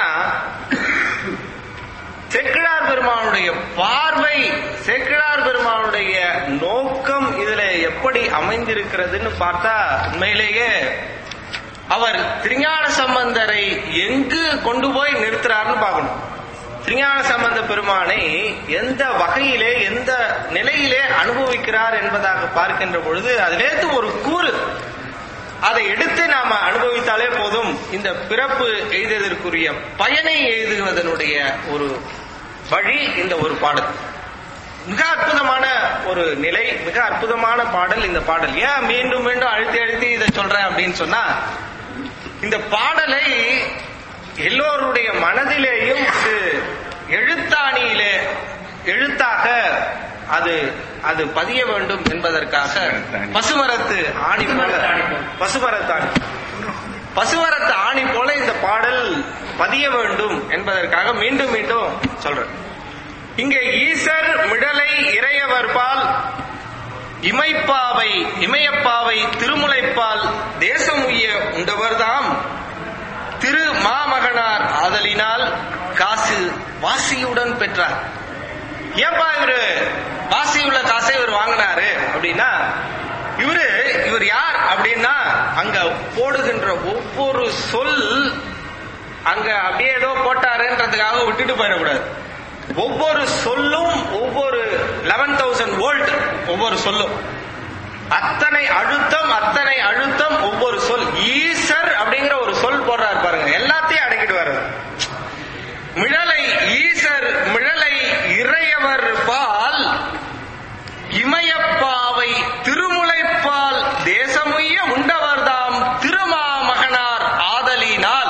[SPEAKER 1] சேக்கிழார் பெருமானுடைய பார்வை சேக்கிழார் பெருமானுடைய நோக்கம் இதுல எப்படி அமைந்திருக்கிறதுன்னு பார்த்தா உண்மையிலேயே அவர் திருஞான சம்பந்தரை எங்கு கொண்டு போய் நிறுத்துறாருன்னு பார்க்கணும் திருஞான சம்பந்த பெருமானை எந்த வகையிலே எந்த நிலையிலே அனுபவிக்கிறார் என்பதாக பார்க்கின்ற பொழுது அதிலேந்து ஒரு கூறு அதை எடுத்து நாம அனுபவித்தாலே போதும் இந்த பிறப்பு எய்ததற்குரிய பயனை எழுதுவதனுடைய ஒரு வழி இந்த ஒரு பாடல் மிக அற்புதமான ஒரு நிலை மிக அற்புதமான பாடல் இந்த பாடல் ஏன் மீண்டும் மீண்டும் அழுத்தி அழுத்தி இதை சொல்றேன் அப்படின்னு சொன்னா இந்த பாடலை எல்லோருடைய மனதிலேயும் இது எழுத்தாணியிலே எழுத்தாக அது அது பதிய வேண்டும் என்பதற்காக பசுமரத்து ஆணி போல பசுமரத்து ஆணி பசுமரத்து ஆணி போல இந்த பாடல் பதிய வேண்டும் என்பதற்காக மீண்டும் மீண்டும் சொல்றேன் இங்கே ஈசர் மிடலை இறையவர்பால் இமைப்பாவை இமயப்பாவை திருமுலைப்பால் தேசம் உய்ய உண்டவர்தாம் திரு மாமகனார் ஆதலினால் காசு வாசியுடன் பெற்றார் ஏன்பா இவரு வாசி உள்ள காசை இவர் வாங்கினாரு அப்படின்னா இவரு இவர் யார் அப்படின்னா அங்க போடுகின்ற ஒவ்வொரு சொல் அங்க அப்படியே ஏதோ போட்டாருன்றதுக்காக விட்டுட்டு போயிடக்கூடாது ஒவ்வொரு சொல்லும் ஒவ்வொரு லெவன் தௌசண்ட் வோல்ட் ஒவ்வொரு சொல்லும் அத்தனை அழுத்தம் அத்தனை அழுத்தம் ஒவ்வொரு சொல் ஈசர் அப்படிங்கிற ஒரு சொல் போடுறாரு பாருங்க எல்லாத்தையும் அடக்கிட்டு வர்றது மிழலை ஈசர் மிழலை இறையவர் பால் இமயப்பாவை திருமுலைப்பால் தேசமுய்ய உண்டவர்தாம் திருமாமகனார் ஆதலினால்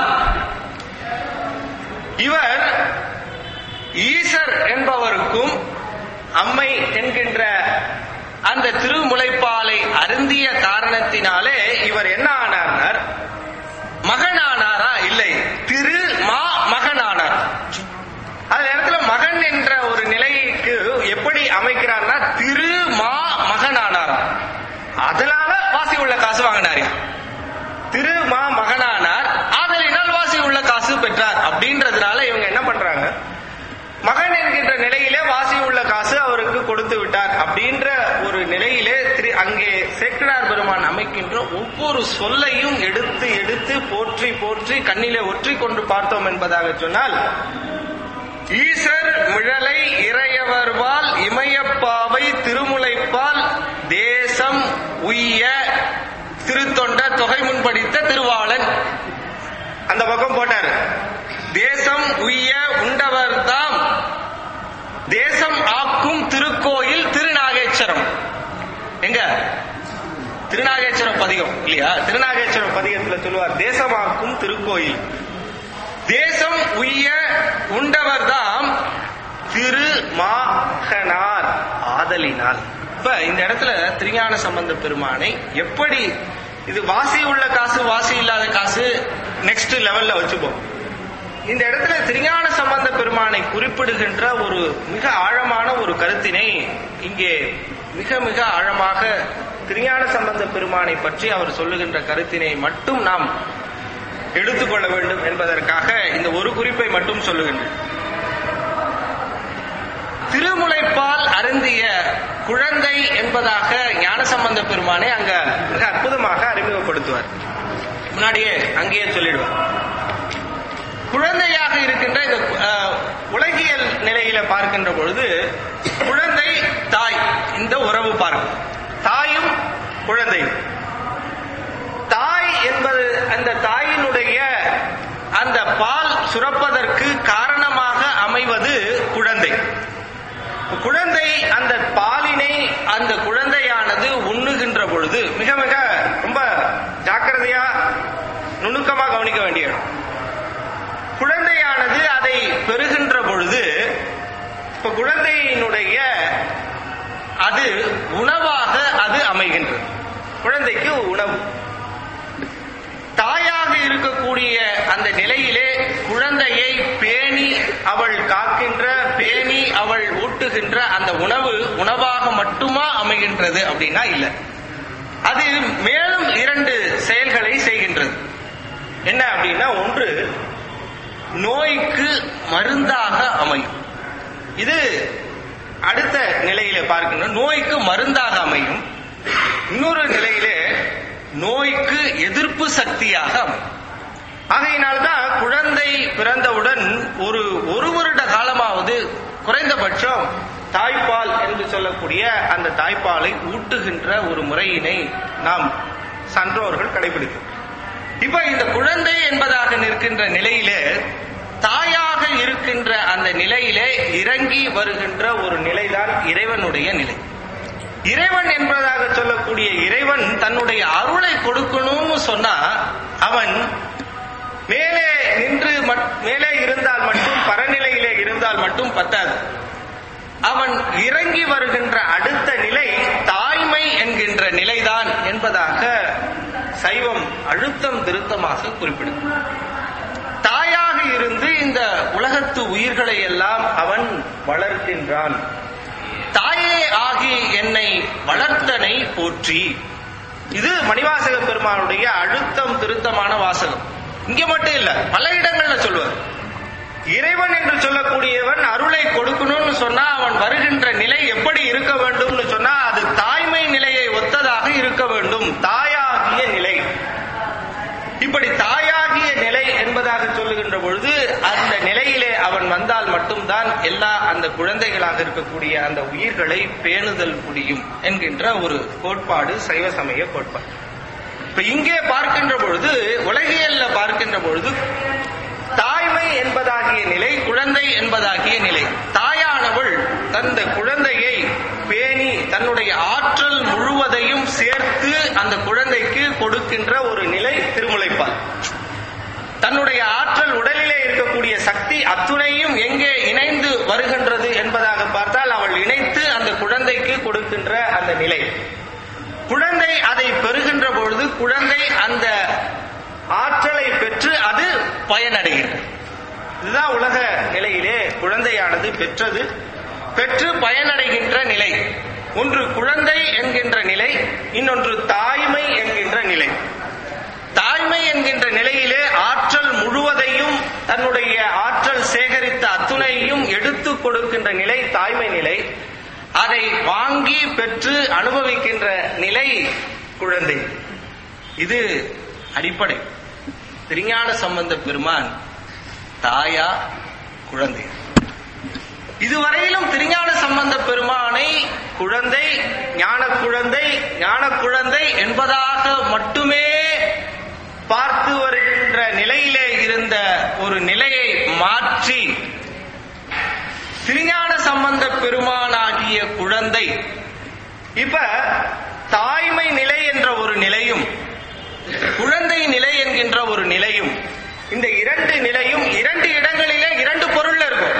[SPEAKER 1] இவர் ஈசர் என்பவருக்கும் அம்மை என்கின்ற அந்த திருமுலைப்பாலை அருந்திய காரணத்தினாலே இவர் என்ன ஆனார் மகனானாரா இல்லை திரு மா மகனானார் அந்த நேரத்துல மகன் என்ற ஒரு நிலைக்கு எப்படி அமைக்கிறார்னா திரு மா மகனானாரா அதனால வாசி உள்ள காசு வாங்கினாரு திரு மா மகனானார் ஆதலினால் வாசி உள்ள காசு பெற்றார் அப்படின்றதுனால இவங்க என்ன பண்றாங்க மகன் என்கின்ற நிலையிலே வாசி உள்ள காசு அவருக்கு கொடுத்து விட்டார் அப்படின்ற ஒரு நிலையிலே திரு அங்கே சேக்கிழார் பெருமான் அமைக்கின்ற ஒவ்வொரு சொல்லையும் எடுத்து எடுத்து போற்றி போற்றி கண்ணிலே ஒற்றி கொண்டு பார்த்தோம் என்பதாக சொன்னால் ஈசர் மிழலை இறையவர்வால் இமயப்பாவை திருமுலைப்பால் தேசம் உய்ய திருத்தொண்ட தொகை முன்படித்த திருவாளன் அந்த பக்கம் போட்டாரு தேசம் உய்ய உண்டவர் தாம் தேசம் ஆக்கும் திருக்கோயில் திருநாகேஸ்வரம் எங்க திருநாகேஸ்வரம் பதிகம் இல்லையா திருநாகேஸ்வரம் பதிகத்துல சொல்லுவார் தேசமாக்கும் திருக்கோயில் தேசம் உய்ய உண்டவர்தாம் திரு மாகனார் ஆதலினால் இப்ப இந்த இடத்துல திருஞான சம்பந்த பெருமானை எப்படி இது வாசி உள்ள காசு வாசி இல்லாத காசு நெக்ஸ்ட் லெவல்ல வச்சுப்போம் இந்த இடத்துல திருஞான சம்பந்த பெருமானை குறிப்பிடுகின்ற ஒரு மிக ஆழமான ஒரு கருத்தினை இங்கே மிக மிக ஆழமாக திருஞான சம்பந்த பெருமானை பற்றி அவர் சொல்லுகின்ற கருத்தினை மட்டும் நாம் எடுத்துக்கொள்ள வேண்டும் என்பதற்காக இந்த ஒரு குறிப்பை மட்டும் சொல்லுகின்றேன் திருமுலைப்பால் அருந்திய குழந்தை என்பதாக ஞானசம்பந்த பெருமானை அங்க மிக அற்புதமாக அறிமுகப்படுத்துவார் முன்னாடியே அங்கேயே சொல்லிடுவார் குழந்தையாக இருக்கின்ற இந்த அஹ், உலகியல் நிலையில பார்க்கின்ற பொழுது குழந்தை தாய் இந்த உறவு பார்க்கும் தாயும் குழந்தையும் தாய் என்பது அந்த தாயினுடைய அந்த பால் சுரப்பதற்கு காரணமாக அமைவது குழந்தை குழந்தை அந்த பாலினை அந்த குழந்தையானது உண்ணுகின்ற பொழுது மிக மிக ரொம்ப ஜாக்கிரதையா நுணுக்கமா கவனிக்க வேண்டிய இடம். குழந்தையானது அதை பெறுகின்ற பொழுது இப்ப குழந்தையினுடைய அது உணவாக அது அமைகின்றது குழந்தைக்கு உணவு தாயாக இருக்கக்கூடிய அந்த நிலையிலே குழந்தையை பேணி அவள் காக்கின்ற பேணி அவள் ஊட்டுகின்ற அந்த உணவு உணவாக மட்டுமா அமைகின்றது அப்படின்னா இல்ல அது மேலும் இரண்டு செயல்களை செய்கின்றது என்ன அப்படின்னா ஒன்று நோய்க்கு மருந்தாக அமையும் இது அடுத்த நிலையில பார்க்கின்ற நோய்க்கு மருந்தாக அமையும் இன்னொரு நிலையிலே நோய்க்கு எதிர்ப்பு சக்தியாக அமையும் ஆகையினால்தான் குழந்தை பிறந்தவுடன் ஒரு ஒரு வருட காலமாவது குறைந்தபட்சம் தாய்ப்பால் என்று சொல்லக்கூடிய அந்த தாய்ப்பாலை ஊட்டுகின்ற ஒரு முறையினை நாம் சான்றோர்கள் கடைபிடித்தோம் இப்ப இந்த குழந்தை என்பதாக நிற்கின்ற நிலையிலே தாயாக இருக்கின்ற அந்த நிலையிலே இறங்கி வருகின்ற ஒரு நிலைதான் இறைவனுடைய நிலை இறைவன் என்பதாக சொல்லக்கூடிய இறைவன் தன்னுடைய அருளை கொடுக்கணும்னு சொன்னா அவன் மேலே நின்று மட்- மேலே இருந்தால் மட்டும் பரநிலையிலே இருந்தால் மட்டும் பத்தாது அவன் இறங்கி வருகின்ற அடுத்த நிலை தாய்மை என்கின்ற நிலைதான் என்பதாக சைவம் அழுத்தம் திருத்தமாக குறிப்பிடும் தாயாக இருந்து இந்த உலகத்து உயிர்களை எல்லாம் அவன் வளர்க்கின்றான் தாயே ஆகி என்னை வளர்த்தனை போற்றி இது மணிவாசக பெருமானுடைய அழுத்தம் திருத்தமான வாசகம் இங்க மட்டும் இல்ல பல இடங்கள்ல சொல்லுவார் இறைவன் என்று சொல்லக்கூடியவன் அருளை கொடுக்கணும்னு சொன்னா அவன் வருகின்ற நிலை எப்படி இருக்க வேண்டும்னு சொன்னா அது தாய்மை நிலையை ஒத்ததாக இருக்க வேண்டும் தாயாகிய நிலை இப்படி தாயாகிய நிலை என்பதாக சொல்லுகின்ற பொழுது அந்த நிலையிலே அவன் வந்தால் மட்டும்தான் எல்லா அந்த குழந்தைகளாக இருக்கக்கூடிய அந்த உயிர்களை பேணுதல் முடியும் என்கின்ற ஒரு கோட்பாடு சைவ சமய கோட்பாடு இப்ப இங்கே பார்க்கின்ற பொழுது உலகியல்ல பார்க்கின்ற பொழுது தாய்மை என்பதாகிய நிலை குழந்தை என்பதாகிய நிலை தாயானவள் தந்த குழந்தையை பேணி தன்னுடைய ஆற்றல் முழுவதையும் சேர்த்து அந்த குழந்தைக்கு கொடுக்கின்ற ஒரு நிலை திருமுலைப்பால் தன்னுடைய ஆற்றல் உடலிலே இருக்கக்கூடிய சக்தி அத்துணையும் எங்கே இணைந்து வருகின்றது என்பதாக பார்த்தால் அவள் இணைத்து அந்த குழந்தைக்கு கொடுக்கின்ற அந்த நிலை குழந்தை அதை பெறுகின்ற பொழுது குழந்தை அந்த ஆற்றலை பெற்று அது பயனடைகிறது இதுதான் உலக நிலையிலே குழந்தையானது பெற்றது பெற்று பயனடைகின்ற நிலை ஒன்று குழந்தை என்கின்ற நிலை இன்னொன்று தாய்மை என்கின்ற நிலை தாய்மை என்கின்ற நிலையிலே ஆற்றல் முழுவதையும் தன்னுடைய ஆற்றல் சேகரித்த அத்துணையும் எடுத்து கொடுக்கின்ற நிலை தாய்மை நிலை அதை வாங்கி பெற்று அனுபவிக்கின்ற நிலை குழந்தை இது அடிப்படை திருஞான சம்பந்த பெருமான் தாயா குழந்தை இதுவரையிலும் திருஞான சம்பந்த பெருமானை குழந்தை ஞான குழந்தை ஞான குழந்தை என்பதாக மட்டுமே பார்த்து வருகின்ற நிலையிலே இருந்த ஒரு நிலையை மாற்றி திருஞான சம்பந்த பெருமானாகிய குழந்தை இப்ப தாய்மை நிலை என்ற ஒரு நிலையும் குழந்தை நிலை என்கின்ற ஒரு நிலையும் இந்த இரண்டு நிலையும் இரண்டு இடங்களிலே இரண்டு பொருள்ல இருக்கும்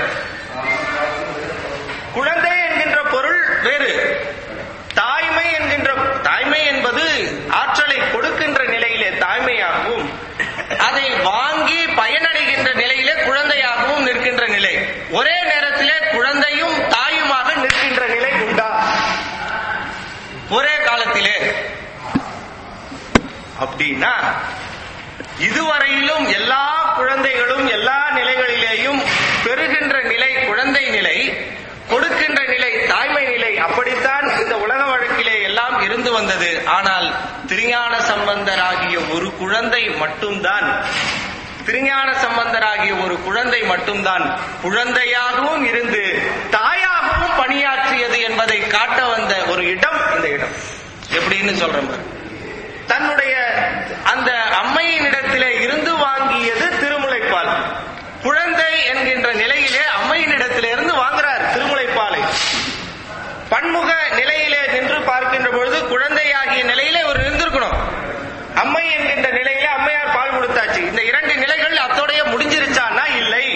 [SPEAKER 1] குழந்தை என்கின்ற பொருள் வேறு தாய்மை என்கின்ற தாய்மை என்பது ஆற்றலை கொடுக்கின்ற நிலையிலே தாய்மையாகவும் அதை வாங்கி பயனடைகின்ற நிலையிலே குழந்தையாகவும் நிற்கின்ற நிலை ஒரே நேரத்திலே குழந்தையும் தாயுமாக நிற்கின்ற நிலை உண்டா ஒரே காலத்திலே அப்படின்னா இதுவரையிலும் எல்லா குழந்தைகளும் எல்லா நிலைகளிலேயும் பெறுகின்ற நிலை குழந்தை நிலை கொடுக்கின்ற நிலை தாய்மை நிலை அப்படித்தான் இந்த உலக வழக்கிலே எல்லாம் இருந்து வந்தது ஆனால் திருஞான சம்பந்தராகிய ஒரு குழந்தை மட்டும்தான் திருஞான சம்பந்தராகிய ஒரு குழந்தை மட்டும்தான் குழந்தையாகவும் இருந்து தாயாகவும் பணியாற்றியது என்பதை காட்ட வந்த ஒரு இடம் இந்த இடம் எப்படின்னு சொல்றேன் பாரு. தன்னுடைய அந்த அம்மையினிடத்திலே இருந்து வாங்கியது திருமுலைப்பால் குழந்தை என்கின்ற நிலையிலே அம்மையினிடத்திலே இருந்து வாங்குறார் திருமுலைப்பாலை பன்முக நிலையிலே நின்று பார்க்கின்ற பொழுது குழந்தையாகிய நிலையிலே ஒரு இருந்திருக்கணும் அம்மை என்கின்ற நிலையிலே அம்மையார் பால் கொடுத்தாச்சு இந்த இரண்டு நிலைகள் அத்தோடைய முடிஞ்சிருச்சான்னா இல்லை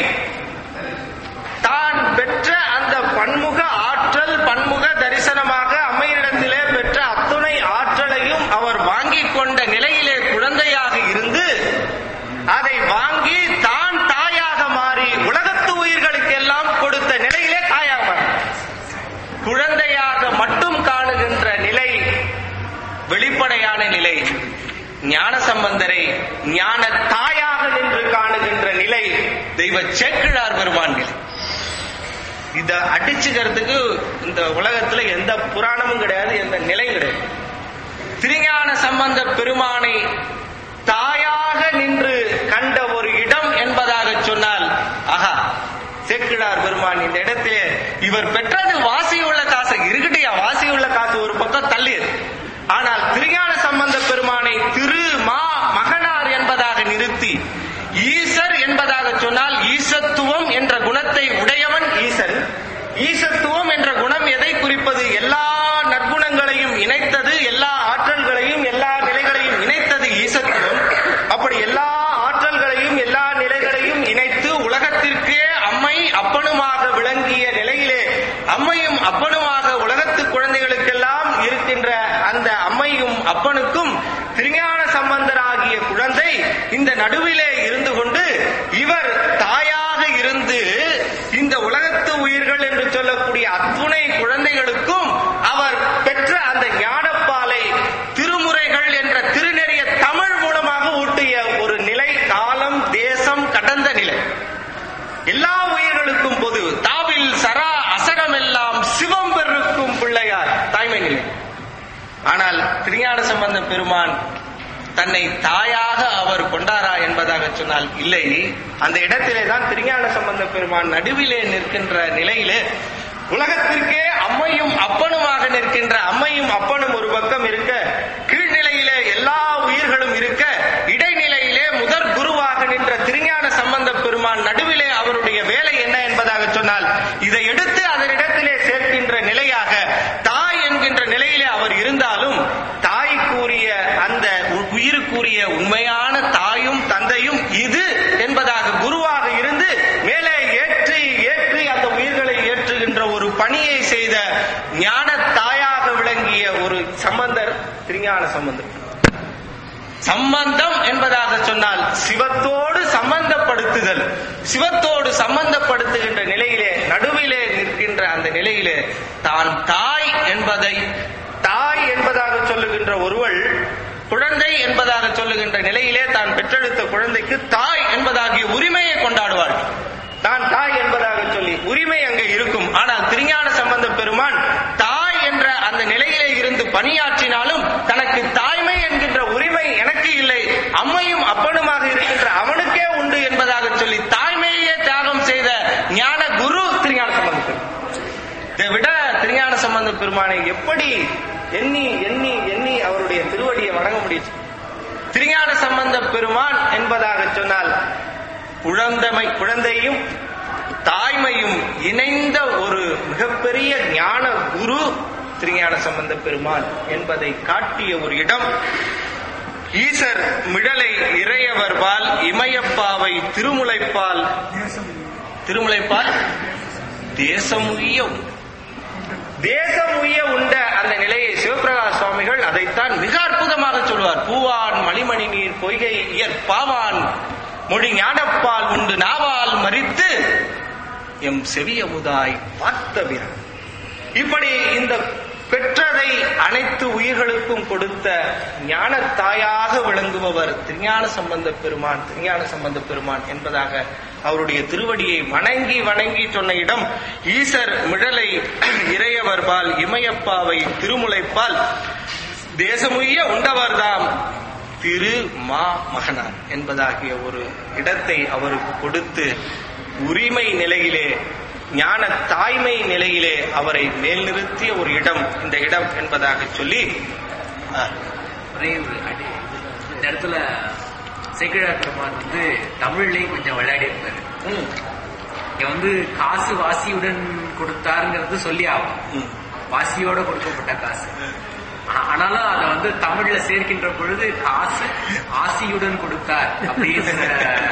[SPEAKER 1] தான் பெற்ற அந்த பன்முக ஆற்றல் பன்முக தரிசனமாக அம்மையிடத்திலே பெற்ற அத்துணை ஆற்றலையும் அவர் வாங்கிக் கொண்ட நிலையிலே குழந்தையாக இருந்து அதை வாங்கி தான் தாயாக மாறி உலகத்து உயிர்களுக்கெல்லாம் கொடுத்த நிலையிலே தாயாக மாறினார். குழந்தையாக மட்டும் காணுகின்ற நிலை வெளிப்படையான நிலை ஞான சம்பந்தரை ஞான தாயாக நின்று காணுகின்ற நிலை தெய்வ சேக்கிழார் பெருமான் நிலை இத அடிச்சுக்கிறதுக்கு இந்த உலகத்துல எந்த புராணமும் கிடையாது எந்த நிலையும் கிடையாது திருஞான சம்பந்த பெருமானை தாயாக நின்று கண்ட ஒரு இடம் என்பதாக சொன்னால் ஆஹா சேக்கிழார் பெருமான் இந்த இடத்திலே இவர் பெற்றது வாசியுள்ள காசு இருக்கட்டியா வாசியுள்ள காசு ஒரு பக்கம் தள்ளியது ஆனால் திருஞான சம்பந்த பெருமானை திரு மா மகனார் என்பதாக நிறுத்தி ஈசர் என்பதாக சொன்னால் ஈசத்துவம் என்ற குணத்தை உடையவன் ஈசன் ஈசத்துவம் என்ற குணம் எதை குறிப்பது எல்லா நற்குணங்களையும் இணைத்தது எல்லா ஆற்றல்களையும் எல்லா நிலைகளையும் இணைத்தது ஈசத்துவம் அப்படி எல்லா ஆற்றல்களையும் எல்லா நிலைகளையும் இணைத்து நடுவிலே இருந்து கொண்டு இவர் தாயாக இருந்து இந்த உலகத்து உயிர்கள் என்று சொல்லக்கூடிய அத்துணை குழந்தைகளுக்கும் அவர் பெற்ற அந்த ஞானப்பாலை திருமுறைகள் என்ற திருநெறிய தமிழ் மூலமாக ஊட்டிய ஒரு நிலை காலம் தேசம் கடந்த நிலை எல்லா உயிர்களுக்கும் பொது தாவில் சரா அசரம் எல்லாம் சிவம் பெருக்கும் பிள்ளையார் தாய்மை நிலை ஆனால் திருஞான சம்பந்த பெருமான் தன்னை தாயாக அவர் கொண்டாரா என்பதாக சொன்னால் இல்லை அந்த இடத்திலே தான் திருஞான சம்பந்த பெருமான் நடுவிலே நிற்கின்ற நிலையிலே உலகத்திற்கே அம்மையும் அப்பனுமாக நிற்கின்ற அம்மையும் அப்பனும் ஒரு பக்கம் இருக்க கீழ்நிலையிலே எல்லா உயிர்களும் இருக்க இடைநிலையிலே முதற் குருவாக நின்ற திருஞான சம்பந்த பெருமான் நடுவிலே அவருடைய வேலை என்ன என்பதாக சொன்னால் இதை எடுத்து அதனிடத்திலே சேர்க்கின்ற நிலையாக தாய் என்கின்ற நிலையிலே அவர் இருந்தாலும் தாய் கூறிய அந்த உ- உயிருக்குரிய உண்மையான தாயும் தந்தையும் இது என்பதாக குருவாக இருந்து மேலே ஏற்றி ஏற்றி அந்த உயிர்களை ஏற்றுகின்ற ஒரு பணியை செய்த ஞான தாயாக விளங்கிய ஒரு சம்பந்தர் திருஞான சம்பந்தர் சம்பந்தம் என்பதாக சொன்னால் சிவத்தோடு சம்பந்தப்படுத்துதல் சிவத்தோடு சம்பந்தப்படுத்துகின்ற நிலையிலே நடுவிலே நிற்கின்ற அந்த நிலையிலே தான் தாய் என்பதை தாய் என்பதாக சொல்லுகின்ற ஒருவள் குழந்தை என்பதாக சொல்லுகின்ற நிலையிலே தான் பெற்றெடுத்த குழந்தைக்கு தாய் என்பதாகிய உரிமையை கொண்டாடுவாள் தான் தாய் என்பதாக சொல்லி உரிமை அங்கே இருக்கும் ஆனால் திருஞான சம்பந்த பெருமான் தாய் என்ற அந்த நிலையிலே இருந்து பணியாற்றினாலும் தனக்கு தாய்மை என்கின்ற உரிமை எனக்கு இல்லை அம்மையும் அப்பனுமாக இருக்கின்ற அவனுக்கே உண்டு என்பதாக சொல்லி தாய்மையே தியாகம் செய்த ஞான குரு திருஞான சம்பந்த பெருமான் இதை விட திருஞான சம்பந்த பெருமானை எப்படி எண்ணி எண்ணி எண்ணி அவருடைய திருவடியை வணங்க முடியும் திருஞான சம்பந்த பெருமான் என்பதாக சொன்னால் குழந்தமை குழந்தையும் தாய்மையும் இணைந்த ஒரு மிகப்பெரிய ஞான குரு திருஞான சம்பந்த பெருமான் என்பதை காட்டிய ஒரு இடம் ஈசர் மிடலை இறையவர்பால் இமயப்பாவை திருமுலைப்பால் திருமுலைப்பால் தேசமுய்ய தேசம் உய்ய உண்ட அந்த நிலையை சிவபிரகாஷ் சுவாமிகள் அதைத்தான் மிக அற்புதமாக சொல்வார் பூவான் மணிமணி நீர் பொய்கை இயற் பாவான் மொழி ஞானப்பால் உண்டு நாவால் மறித்து எம் செவியமுதாய் பார்த்தவிரன் இப்படி இந்த பெற்றதை அனைத்து உயிர்களுக்கும் கொடுத்த ஞான தாயாக விளங்குபவர் திருஞான சம்பந்த பெருமான் திருஞான சம்பந்த பெருமான் என்பதாக அவருடைய திருவடியை வணங்கி வணங்கி சொன்ன இடம் ஈசர் மிழலை இறையவர்பால் இமயப்பாவை திருமுலைப்பால் தேசமுய்ய உண்டவர்தாம் திரு மா மகனார் என்பதாகிய ஒரு இடத்தை அவருக்கு கொடுத்து உரிமை நிலையிலே ஞான தாய்மை நிலையிலே அவரை மேல் நிறுத்திய ஒரு இடம் இந்த இடம் என்பதாக சொல்லி அஹ்,
[SPEAKER 3] ஒரே ஒரு அடி இந்த இடத்துல சேக்கிழார் பெருமான் வந்து தமிழ்லயும் கொஞ்சம் விளையாடி இருந்தாரு
[SPEAKER 1] ம்,
[SPEAKER 3] இங்க வந்து காசு வாசியுடன் கொடுத்தாருங்கிறது சொல்லி ஆகும்
[SPEAKER 1] ம்,
[SPEAKER 3] வாசியோட கொடுக்கப்பட்ட காசு ஆ- ஆனாலும் அதை வந்து தமிழ்ல சேர்க்கின்ற பொழுது காசு ஆசியுடன் கொடுத்தார் அப்படின்னு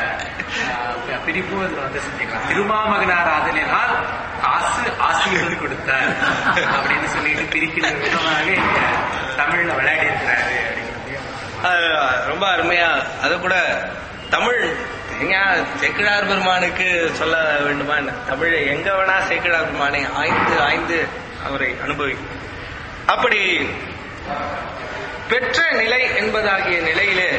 [SPEAKER 3] அஹ், பிரிப்பும் இதுல வந்து செஞ்சுக்கலாம் திருமாமகனார் ஆதலினால் காசு ஆசியுடன் கொடுத்தார் அப்படின்னு சொல்லிட்டு பிரிக்கிற விதமாக இங்க தமிழ்ல விளையாடி இருக்கிறாரு அப்படிங்கிறதையும்
[SPEAKER 1] அஹ், ரொம்ப அருமையா அது கூட தமிழ் எங்க சேக்கிழார் பெருமானுக்கு சொல்ல வேண்டுமா என்ன தமிழ் எங்க வேணா சேக்கிழார் பெருமானை ஆய்ந்து ஆய்ந்து அவரை அனுபவி அப்படி பெற்ற நிலை என்பதாகிய நிலையிலே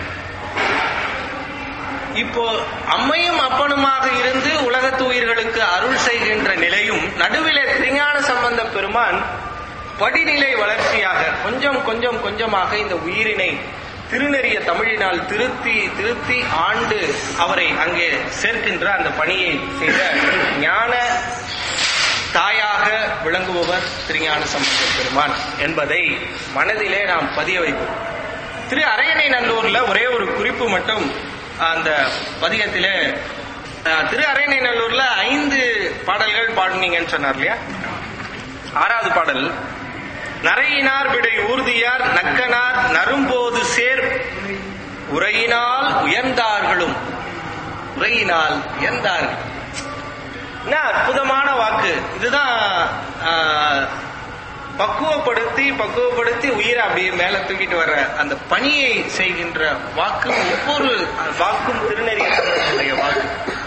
[SPEAKER 1] இப்போ அம்மையும் அப்பனுமாக இருந்து உலகத்து உயிர்களுக்கு அருள் செய்கின்ற நிலையும் நடுவிலே திருஞான சம்பந்த பெருமான் படிநிலை வளர்ச்சியாக கொஞ்சம் கொஞ்சம் கொஞ்சமாக இந்த உயிரினை திருநெறிய தமிழினால் திருத்தி திருத்தி ஆண்டு அவரை அங்கே சேர்க்கின்ற அந்த பணியை செய்த ஞான தாயாக விளங்குபவர் திருஞான சம்பந்த பெருமான் என்பதை மனதிலே நாம் பதிய வைப்போம் திரு அரையணை நல்லூர்ல ஒரே ஒரு குறிப்பு மட்டும் அந்த பதிகத்திலே அஹ், திரு அரையணை நல்லூர்ல ஐந்து பாடல்கள் பாடுனீங்கன்னு சொன்னார் இல்லையா ஆறாவது பாடல் நரையினார் விடை ஊர்தியார் நக்கனார் நரும்போது சேர் உரையினால் உயர்ந்தார்களும் உரையினால் உயர்ந்தார்கள் என்ன அற்புதமான வாக்கு இதுதான் ஆஹ், பக்குவப்படுத்தி பக்குவப்படுத்தி உயிரை அப்படியே மேல தூக்கிட்டு வர்ற அந்த பணியை செய்கின்ற வாக்கு ஒவ்வொரு வாக்கும் திருநெறிய வாக்கு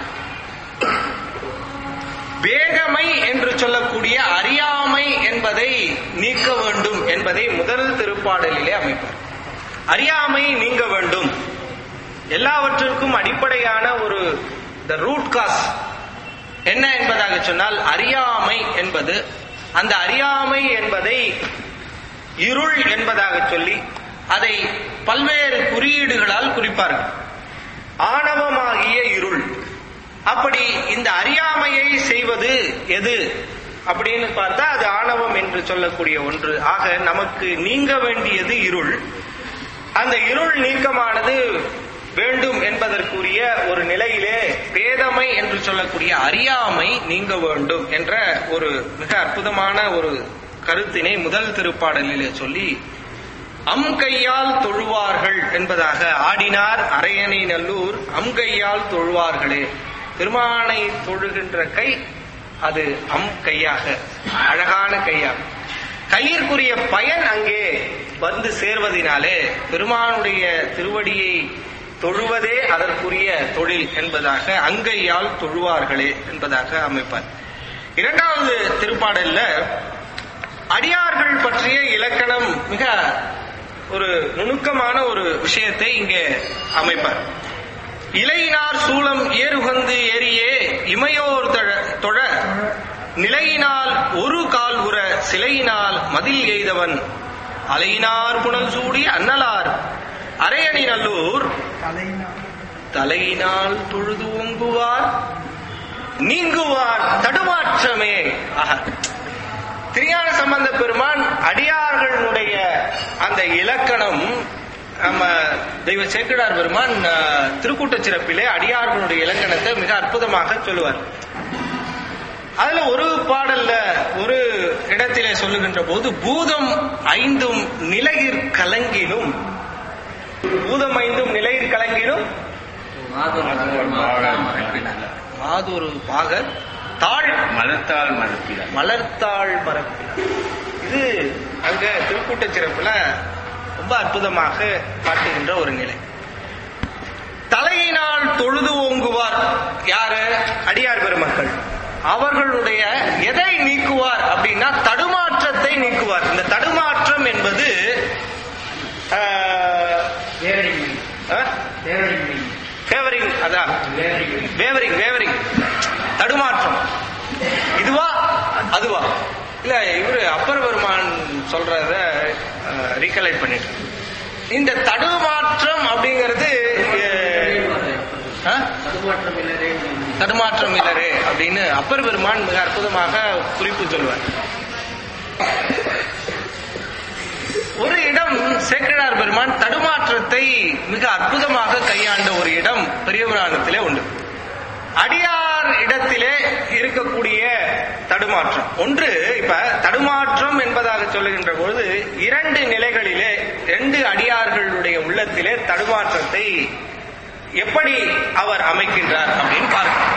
[SPEAKER 1] வேகமை என்று சொல்லக்கூடிய அறியாமை என்பதை நீக்க வேண்டும் என்பதை முதல் திருப்பாடலிலே அமைப்பார் அறியாமை நீங்க வேண்டும் எல்லாவற்றிற்கும் அடிப்படையான ஒரு த ரூட் காஸ் என்ன என்பதாக சொன்னால் அறியாமை என்பது அந்த அறியாமை என்பதை இருள் என்பதாக சொல்லி அதை பல்வேறு குறியீடுகளால் குறிப்பார்கள் ஆணவமாகிய இருள் அப்படி இந்த அறியாமையை செய்வது எது அப்படின்னு பார்த்தா அது ஆணவம் என்று சொல்லக்கூடிய ஒன்று ஆக நமக்கு நீங்க வேண்டியது இருள் அந்த இருள் நீக்கமானது வேண்டும் என்பதற்குரிய ஒரு நிலையிலே பேதமை என்று சொல்லக்கூடிய அறியாமை நீங்க வேண்டும் என்ற ஒரு மிக அற்புதமான ஒரு கருத்தினை முதல் திருப்பாடலிலே சொல்லி அம் கையால் தொழுவார்கள் என்பதாக ஆடினார் அரையணை நல்லூர் அம் கையால் தொழுவார்களே பெருமானை தொழுகின்ற கை அது அம் கையாக அழகான கையாக கையிற்குரிய பயன் அங்கே வந்து சேர்வதினாலே பெருமானுடைய திருவடியை தொழுவதே அதற்குரிய தொழில் என்பதாக அங்கையால் தொழுவார்களே என்பதாக அமைப்பார் இரண்டாவது திருப்பாடல்ல அடியார்கள் பற்றிய இலக்கணம் மிக ஒரு நுணுக்கமான ஒரு விஷயத்தை இங்கே அமைப்பார் இலையினார் சூளம் ஏறுகந்து ஏறியே இமையோர் தழ- தொழ நிலையினால் ஒரு கால் உற சிலையினால் மதில் எய்தவன் அலையினார் புனல் சூடி அன்னலார் அரையணி நல்லூர் தலையினால் தொழுது ஓங்குவார் நீங்குவார் தடுமாற்றமே ஆஹா திரியான சம்பந்த பெருமான் அடியார்களுடைய அந்த இலக்கணம் நம்ம தெய்வ சேக்கிடார் பெருமான் அஹ், திருக்கூட்டச் சிறப்பிலே அடியார்களுடைய இலக்கணத்தை மிக அற்புதமாக சொல்லுவார் அதுல ஒரு பாடல்ல ஒரு இடத்திலே சொல்லுகின்ற போது பூதம் ஐந்தும் நிலையிற் கலங்கினும் பூதம் ஐந்தும் நிலையிற் கலங்கினும் மாதொரு பாகர் தாழ்
[SPEAKER 2] மலத்தால் மலப்பில
[SPEAKER 1] மலர்த்தாள் மரப்பில் இது அங்க திருக்கூட்டச் சிறப்புல ரொம்ப அற்புதமாக காட்டுகின்ற ஒரு நிலை தலையினால் தொழுது ஓங்குவார் யாரு அடியார் பெருமக்கள் அவர்களுடைய எதை நீக்குவார் அப்படின்னா தடுமாற்றத்தை நீக்குவார் இந்த தடுமாற்றம் என்பது ஆஹ், ஆஹ், ஃபேவரிங் அதான் வேவரிங் வேவரிங் தடுமாற்றம் இதுவா அதுவா இல்ல இவரு அப்பர் பெருமான் சொல்றத ரீகலெக்ட் பண்ணிட்டு இருக்கேன். இந்த தடுமாற்றம் அப்படிங்கிறது அஹ், தடுமாற்றம் இல்லரே அப்படின்னு அப்பர் பெருமான் மிக அற்புதமாக குறிப்பு சொல்வார் ஒரு இடம் சேக்கிழார் பெருமான் தடுமாற்றத்தை மிக அற்புதமாக கையாண்ட ஒரு இடம் பெரிய புராணத்திலே உண்டு அடியார் இடத்திலே இருக்கக்கூடிய தடுமாற்றம் ஒன்று இப்ப தடுமாற்றம் என்பதாக சொல்லுகின்ற பொழுது இரண்டு நிலைகளிலே ரெண்டு அடியார்களுடைய உள்ளத்திலே தடுமாற்றத்தை எப்படி அவர் அமைக்கின்றார் அப்படின்னு பார்க்கணும்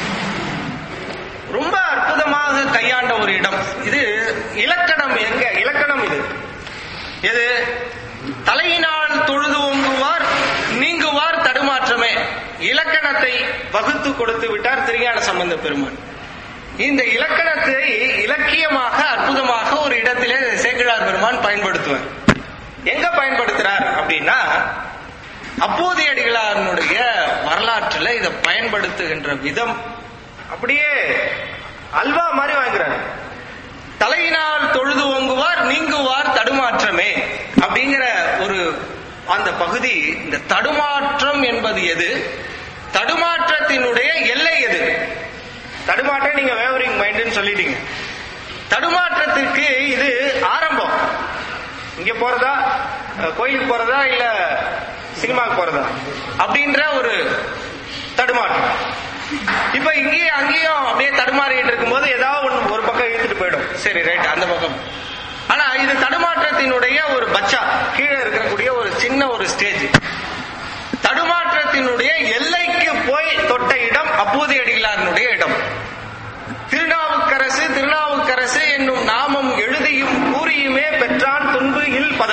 [SPEAKER 1] ரொம்ப அற்புதமாக கையாண்ட ஒரு இடம் இது இலக்கணம் எங்க இலக்கணம் இது எது தலையினால் தொழுது ஓங்குவார் நீங்குவார் தடுமாற்றமே இலக்கணத்தை வகுத்து கொடுத்து விட்டார் திருஞான சம்பந்த பெருமான் இந்த இலக்கணத்தை இலக்கியமாக அற்புதமாக ஒரு இடத்திலே சேக்கிழார் பெருமான் பயன்படுத்துவார் எங்க பயன்படுத்துறார் அப்படின்னா அப்போதையடிகளாருடைய வரலாற்றுல இதை பயன்படுத்துகின்ற விதம் அப்படியே அல்வா மாதிரி வாங்குறாரு தலையினால் தொழுது ஓங்குவார் நீங்குவார் தடுமாற்றமே அப்படிங்கிற ஒரு அந்த பகுதி இந்த தடுமாற்றம் என்பது எது தடுமாற்றத்தினுடைய எல்லை எது தடுமாற்றம் நீங்க வேவரிங் மைண்டுன்னு சொல்லிட்டீங்க தடுமாற்றத்திற்கு இது ஆரம்பம் இங்க போறதா அஹ், கோயிலுக்கு போறதா இல்ல சினிமாவுக்கு போறதா அப்படின்ற ஒரு தடுமாற்றம் இப்ப இங்கேயும் அங்கேயும் அப்படியே தடுமாறிட்டு இருக்கும்போது ஏதாவது ஒண்ணு ஒரு பக்கம் இழுத்துட்டு போயிடும் சரி ரைட் அந்த பக்கம் ஆனா இது தடுமாற்றத்தினுடைய ஒரு பச்சா கீழே இருக்கக்கூடிய ஒரு சின்ன ஒரு ஸ்டேஜ் தடுமாற்றத்தினுடைய எல்லைக்கு போய் தொட்ட இடம் அப்போதைய அடிகளாரினுடைய இடம் திருநாவுக்கரசு திருநாவுக்கரசு என்னும் நாமம் எழுதியும் கூறி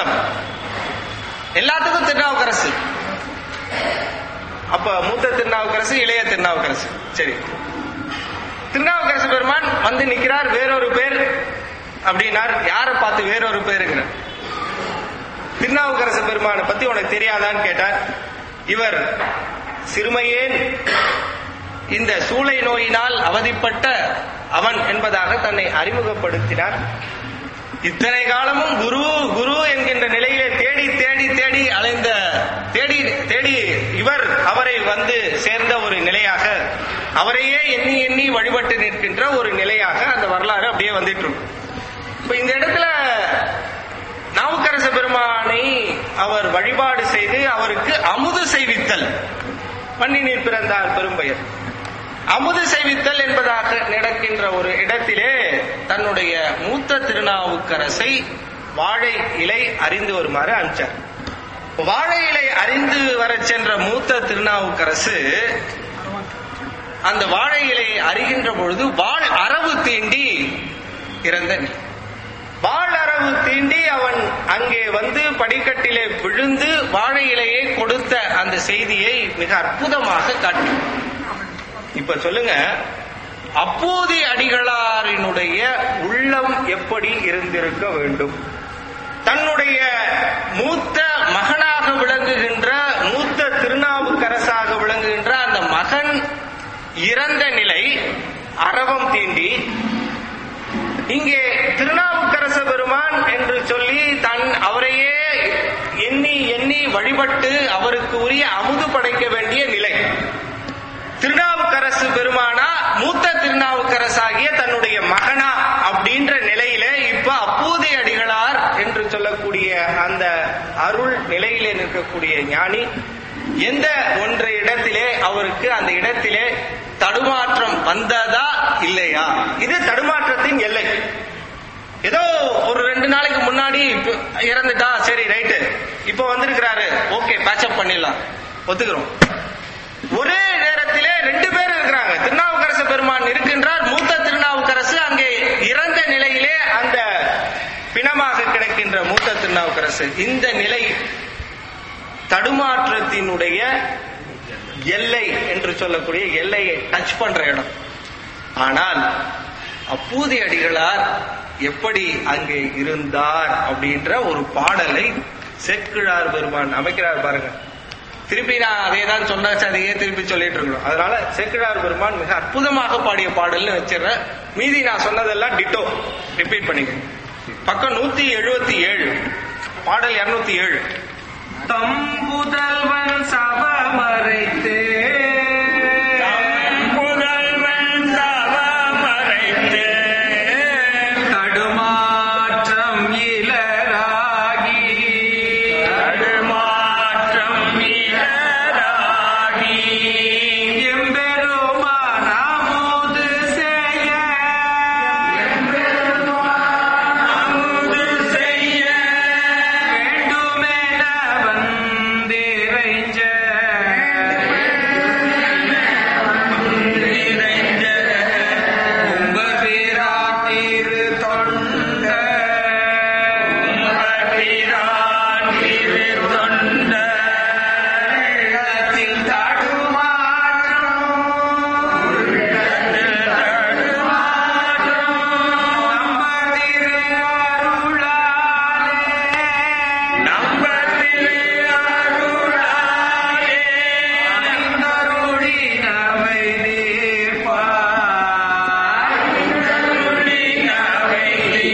[SPEAKER 1] பதம் எல்லாத்துக்கும் திருநாவுக்கரசு அப்ப மூத்த திருநாவுக்கரசு இளைய திருநாவுக்கரசு சரி திருநாவுக்கரசு பெருமான் வந்து நிக்கிறார் வேறொரு பேர் அப்படின்னார் யாரை பார்த்து வேறொரு பேருங்கிறார் திருநாவுக்கரசு பெருமானை பத்தி உனக்கு தெரியாதான்னு கேட்டார் இவர் சிறுமையேன் இந்த சூளை நோயினால் அவதிப்பட்ட அவன் என்பதாக தன்னை அறிமுகப்படுத்தினார் இத்தனை காலமும் குரு குரு என்கின்ற நிலையிலே தேடி தேடி தேடி அலைந்த தேடி தேடி இவர் அவரை வந்து சேர்ந்த ஒரு நிலையாக அவரையே எண்ணி எண்ணி வழிபட்டு நிற்கின்ற ஒரு நிலையாக அந்த வரலாறு அப்படியே வந்துட்டு இருக்கும் இப்ப இந்த இடத்துல நாவுக்கரச பெருமானை அவர் வழிபாடு செய்து அவருக்கு அமுது செய்வித்தல் மண்ணினில் பிறந்தார் பெரும்பெயர் அமுது செய்வித்தல் என்பதாக நடக்கின்ற ஒரு இடத்திலே தன்னுடைய மூத்த திருநாவுக்கரசை வாழை இலை அறிந்து வருமாறு அனுப்பிச்சார் வாழை இலை அறிந்து வர சென்ற மூத்த திருநாவுக்கரசு அந்த வாழை இலையை அறிகின்ற பொழுது வாழ் அரவு தீண்டி இறந்த நிலை. வாழ் அரவு தீண்டி அவன் அங்கே வந்து படிக்கட்டிலே விழுந்து வாழை இலையை கொடுத்த அந்த செய்தியை மிக அற்புதமாக காட்டி இப்ப சொல்லுங்க அப்போதி அடிகளாரினுடைய உள்ளம் எப்படி இருந்திருக்க வேண்டும் தன்னுடைய மூத்த மகனாக விளங்குகின்ற மூத்த திருநாவுக்கரசாக விளங்குகின்ற அந்த மகன் இறந்த நிலை அரவம் தீண்டி இங்கே திருநாவுக்கரச பெருமான் என்று சொல்லி தன் அவரையே எண்ணி எண்ணி வழிபட்டு அவருக்கு உரிய அமுது படைக்க வேண்டிய நிலை திருநாவுக்கரசு பெருமானா மூத்த திருநாவுக்கரசாகிய தன்னுடைய மகனா அப்படின்ற நிலையில இப்ப அப்பூதி அடிகளார் என்று சொல்லக்கூடிய அந்த அருள் நிலையிலே நிற்கக்கூடிய ஞானி எந்த ஒன்று இடத்திலே அவருக்கு அந்த இடத்திலே தடுமாற்றம் வந்ததா இல்லையா இது தடுமாற்றத்தின் எல்லை ஏதோ ஒரு ரெண்டு நாளைக்கு முன்னாடி இப்ப இறந்துட்டா சரி ரைட்டு இப்போ வந்திருக்கிறாரு ஓகே பேச்சப் பண்ணிடலாம் ஒத்துக்கிறோம் ஒரே நேரத்திலே ரெண்டு பேர் இருக்கிறாங்க திருநாவுக்கரசு பெருமான் இருக்கின்றார் மூத்த திருநாவுக்கரசு அங்கே இறந்த நிலையிலே அந்த பிணமாக கிடக்கின்ற மூத்த திருநாவுக்கரசு இந்த நிலை தடுமாற்றத்தினுடைய எல்லை என்று சொல்லக்கூடிய எல்லையை டச் பண்ற இடம் ஆனால் அப்பூதி அடிகளார் எப்படி அங்கே இருந்தார் அப்படின்ற ஒரு பாடலை செக்கிழார் பெருமான் அமைக்கிறார் பாருங்க திருப்பி நான் அதே தான் சொன்னாச்சு அதையே திருப்பி சொல்லிட்டு இருக்கணும் அதனால சேக்கிழார் பெருமான் மிக அற்புதமாக பாடிய பாடல்னு வச்சிடுறேன் மீதி நான் சொன்னதெல்லாம் டிட்டோ ரிப்பீட் பண்ணிக்க பக்கம் நூத்தி எழுபத்தி ஏழு பாடல் இருநூத்தி ஏழு
[SPEAKER 3] தம் புதல்வன் சபமறைத்து
[SPEAKER 2] புதல்வன் தவமறைத்து
[SPEAKER 3] தடுமாற்றம் இலராகி
[SPEAKER 2] தடுமாற்றம் வீரராகி
[SPEAKER 3] எம்பெருமான் அமுது செய்ய
[SPEAKER 2] அமுது செய்ய
[SPEAKER 3] வேண்டுமென வந்திரைஞ்ச
[SPEAKER 2] நிறைஞ்ச
[SPEAKER 3] கும்பபிராத்திரு தொண்ட
[SPEAKER 2] உம்பபிரான் திருத்தொண்ட
[SPEAKER 3] உள்ளத்தில் தடுமாற்றம் நம்பதிரு அருளாலே
[SPEAKER 2] நம்பத்திலே அருளாலே
[SPEAKER 3] ஐந்தருளி நமை தீர்ப்பாய்
[SPEAKER 2] நவை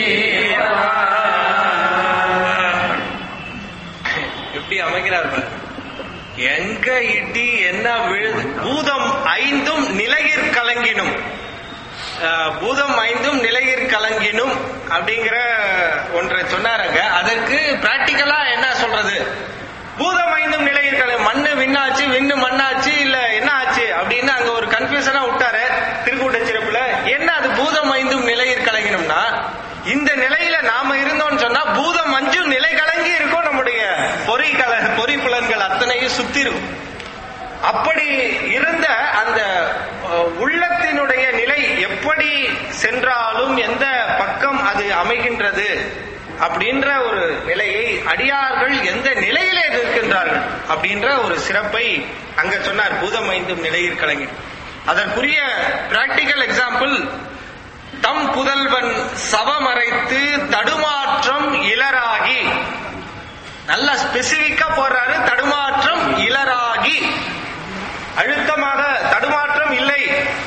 [SPEAKER 1] எப்படி அமைக்கிறார் பாருங்க எங்க இடி என்ன விழுது பூதம் ஐந்தும் நிலையிற் கலங்கினும் அஹ், பூதம் ஐந்தும் நிலையிற் கலங்கினும் அப்படிங்கிற ஒன்றை சொன்னாருங்க அதற்கு பிராக்டிக்கலா என்ன சொல்றது பூதம் ஐந்தும் நிலையிற் கல மண்ணு விண்ணாச்சு விண்ணு மண்ணாச்சு இல்ல என்ன ஆச்சு அப்படின்னு அங்க ஒரு கன்ஃபியூஷனா விட்டாரு திருக்கூட்ட சிறப்புல என்ன அது பூதம் ஐந்தும் நிலையிற் கலங்கினும்னா இந்த நிலையில நாம இருந்தோம்னு சொன்னா பூதம் அஞ்சும் நிலை கலங்கி இருக்கும் நம்முடைய பொறி கல பொறி புலன்கள் அத்தனையும் சுத்தி இருக்கும் அப்படி இருந்த அந்த அஹ், உள்ளத்தினுடைய நிலை எப்படி சென்றாலும் எந்த பக்கம் அது அமைகின்றது அப்படின்ற ஒரு நிலையை அடியார்கள் எந்த நிலையிலே இருக்கின்றார்கள் அப்படின்ற ஒரு சிறப்பை அங்க சொன்னார் பூதம் ஐந்தும் நிலையில் கலைஞர் அதற்குரிய பிராக்டிக்கல் எக்ஸாம்பிள் தம் புதல்வன் சவமறைத்து தடுமாற்றம் இலராகி நல்ல ஸ்பெசிபிக்கா போடுறாரு தடுமாற்றம் இலராகி அழுத்தமாக தடுமாற்றம் இல்லை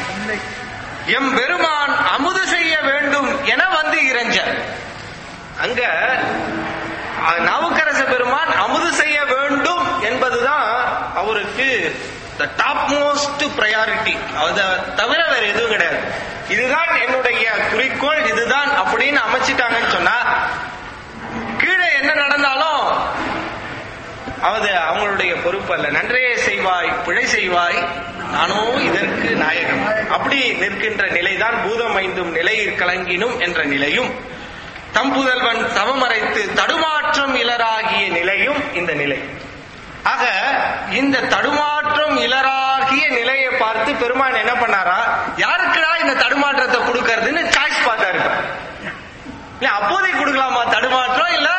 [SPEAKER 1] எம் பெருமான் அமுது செய்ய வேண்டும் என வந்து இறைஞ்ச அங்க அஹ், நாவுக்கரச பெருமான் அமுது செய்ய வேண்டும் என்பதுதான் அவருக்கு த டாப் மோஸ்ட் ப்ரையாரிட்டி அதை தவிர வேற எதுவும் கிடையாது இதுதான் என்னுடைய குறிக்கோள் இதுதான் அப்படின்னு அமைச்சிட்டாங்கன்னு சொன்னா கீழே என்ன நடந்தாலும் அது அவங்களுடைய பொறுப்பு அல்ல நன்றே செய்வாய் பிழை செய்வாய் நானோ இதற்கு நாயகம் அப்படி நிற்கின்ற நிலைதான் பூதம் ஐந்தும் நிலையில் கலங்கினும் என்ற நிலையும் தம்புதல்வன் தவமறைத்து தடுமாற்றம் இலராகிய நிலையும் இந்த நிலை ஆக இந்த தடுமாற்றம் இலராகிய நிலையை பார்த்து பெருமான் என்ன பண்ணாரா யாருக்குடா இந்த தடுமாற்றத்தை கொடுக்கறதுன்னு சாய்ஸ் பார்த்தாரு இல்ல அப்போதைக்கு கொடுக்கலாமா தடுமாற்றம் இல்ல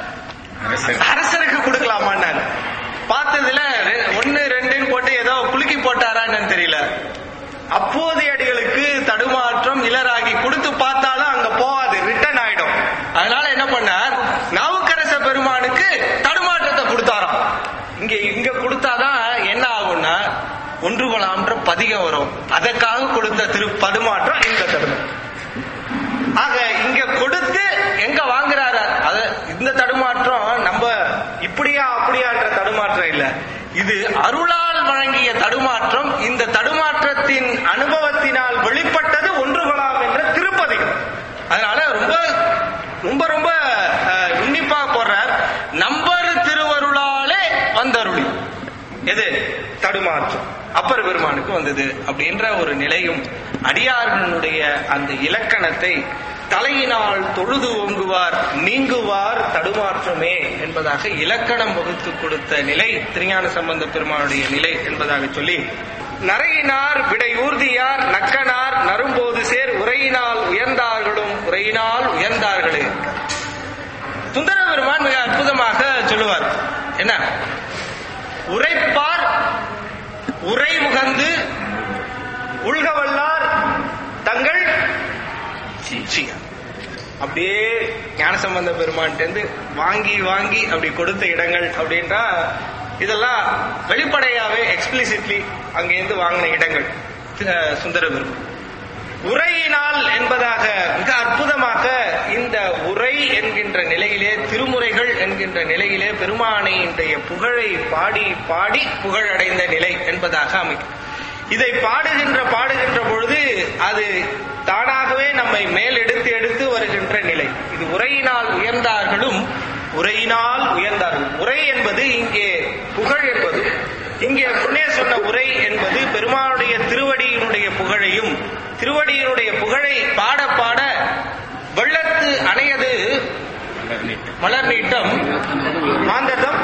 [SPEAKER 1] அரசருக்கு கொடுக்கலாமான்னாரு பார்த்ததுல ரெ- ஒண்ணு ரெண்டுன்னு போட்டு ஏதோ குலுக்கி போட்டாரா என்னன்னு தெரியல அப்போதைய அடிகளுக்கு தடுமாற்றம் இலராகி கொடுத்து பார்த்தாலும் அங்க போகாது ரிட்டர்ன் ஆயிடும் அதனால என்ன பண்ணார் நாவுக்கரச பெருமானுக்கு தடுமாற்றத்தை கொடுத்தாராம் இங்க இங்க கொடுத்தாதான் என்ன ஆகும்னா ஒன்று கொலாம்ன்ற பதிகம் வரும் அதற்காக கொடுத்த திரு படுமாற்றம் இந்த தடுமாற்றம் ஆக இங்க கொடுத்து எங்க வாங்குறாரு அது இந்த தடுமாற்றம் நம்ம இப்படியா அப்படியான்ற தடுமாற்றம் இல்ல இது அருளால் வழங்கிய தடுமாற்றம் இந்த தடுமாற்றத்தின் அனுபவத்தினால் வெளிப்பட்டது ஒன்று கொலாம் என்ற திருப்பதி அதனால ரொம்ப ரொம்ப ரொம்ப அஹ், உன்னிப்பா போடுறார் நம்பர் திருவருளாலே வந்தருளி எது தடுமாற்றம் அப்பர் பெருமானுக்கு வந்தது அப்படின்ற ஒரு நிலையும் அடியார்களுடைய அந்த இலக்கணத்தை தலையினால் தொழுது ஓங்குவார் நீங்குவார் தடுமாற்றமே என்பதாக இலக்கணம் வகுத்து கொடுத்த நிலை திருஞான சம்பந்த பெருமானுடைய நிலை என்பதாக சொல்லி நரையினார் விடை ஊர்தியார் நக்கனார் நரும்போது சேர் உரையினால் உயர்ந்தார்களும் உரையினால் உயர்ந்தார்களே சுந்தர பெருமான் மிக அற்புதமாக சொல்லுவார் என்ன உரைப்பார் உரை முகந்து உள்கவல்லார் தங்கள் சீச்சியா. அப்படியே ஞானசம்பந்த பெருமான்ட்டு வாங்கி வாங்கி அப்படி கொடுத்த இடங்கள் அப்படின்றா இதெல்லாம் வெளிப்படையாவே எக்ஸ்பிளிசிட்லி அங்கேருந்து வாங்கின இடங்கள் தி- சுந்தர பெருமான் உரையினால் என்பதாக மிக அற்புதமாக இந்த உரை என்கின்ற நிலையிலே திருமுறைகள் என்கின்ற நிலையிலே பெருமானையினுடைய புகழை பாடி பாடி புகழடைந்த நிலை என்பதாக அமைக்கும் இதை பாடுகின்ற பாடுகின்ற பொழுது அது தானாகவே நம்மை மேல் எடுத்து எடுத்து வருகின்ற நிலை இது உரையினால் உயர்ந்தார்களும் உரையினால் உயர்ந்தார்கள் உரை என்பது இங்கே புகழ் என்பது இங்கே முன்னே சொன்ன உரை என்பது பெருமானுடைய திருவடியினுடைய புகழையும் திருவடியினுடைய புகழை பாட பாட வெள்ளத்து அணையது மலர் நீட்டம் மாந்தர்தம்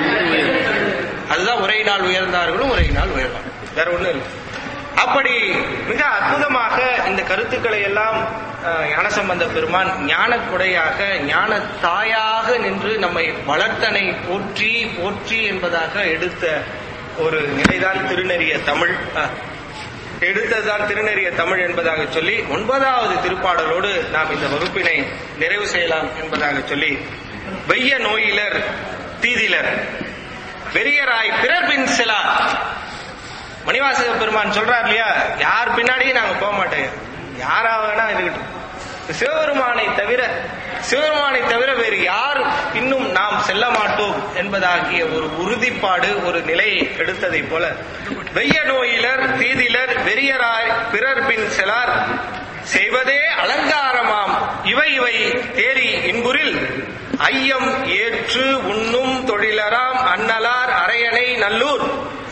[SPEAKER 1] அதுதான் உரையினால் உயர்ந்தார்களும் உரையினால் உயர்வார் வேற ஒண்ணும் இல்லை அப்படி மிக அற்புதமாக இந்த கருத்துக்களை எல்லாம் அஹ், ஞானசம்பந்த பெருமான் ஞான கொடையாக ஞான தாயாக நின்று நம்மை வளர்த்தனை போற்றி போற்றி என்பதாக எடுத்த ஒரு நிலைதான் திருநெறிய தமிழ் அஹ், எடுத்ததுதான் திருநெறிய தமிழ் என்பதாக சொல்லி ஒன்பதாவது திருப்பாடலோடு நாம் இந்த வகுப்பினை நிறைவு செய்யலாம் என்பதாக சொல்லி வெய்ய நோயிலர் தீதிலர் வெறியராய் பிறர் பின் செலார் மணிவாசக பெருமான் சொல்றார் இல்லையா யார் பின்னாடியும் நாங்க போக மாட்டோம் யாரா வேணா இருக்கட்டும் சிவபெருமானை தவிர சிவபெருமானை தவிர வேறு யார் பின்னும் நாம் செல்ல மாட்டோம் என்பதாகிய ஒரு உறுதிப்பாடு ஒரு நிலையை எடுத்ததை போல வெய்ய நோயிலர் தீதிலர் வெறியராய் பிறர் பின் செலார் செய்வதே அலங்காரமாம் இவை இவை தேரி இன்புரில் ஐயம் ஏற்று உண்ணும் தொழிலராம் அன்னலார் அரையணை நல்லூர்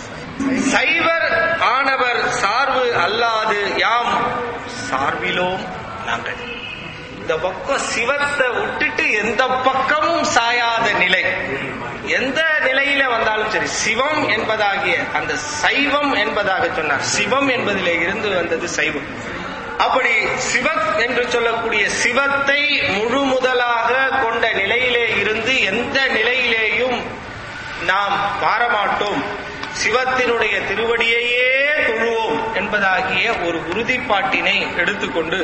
[SPEAKER 1] சைவர் ஆனவர் சார்பு அல்லாது யாம் சார்பிலோம் நாங்கள் இந்த பக்கம் சிவத்தை விட்டுட்டு எந்த பக்கமும் சாயாத நிலை எந்த நிலையில வந்தாலும் சரி சிவம் என்பதாகிய அந்த சைவம் என்பதாக சொன்னார் சிவம் என்பதிலே இருந்து வந்தது சைவம் அப்படி சிவத் என்று சொல்லக்கூடிய சிவத்தை முழு முதலாக கொண்ட நிலையிலே இருந்து எந்த நிலையிலேயும் நாம் மாறமாட்டோம் சிவத்தினுடைய திருவடியையே தொழுவோம் என்பதாகிய ஒரு உறுதிப்பாட்டினை எடுத்துக்கொண்டு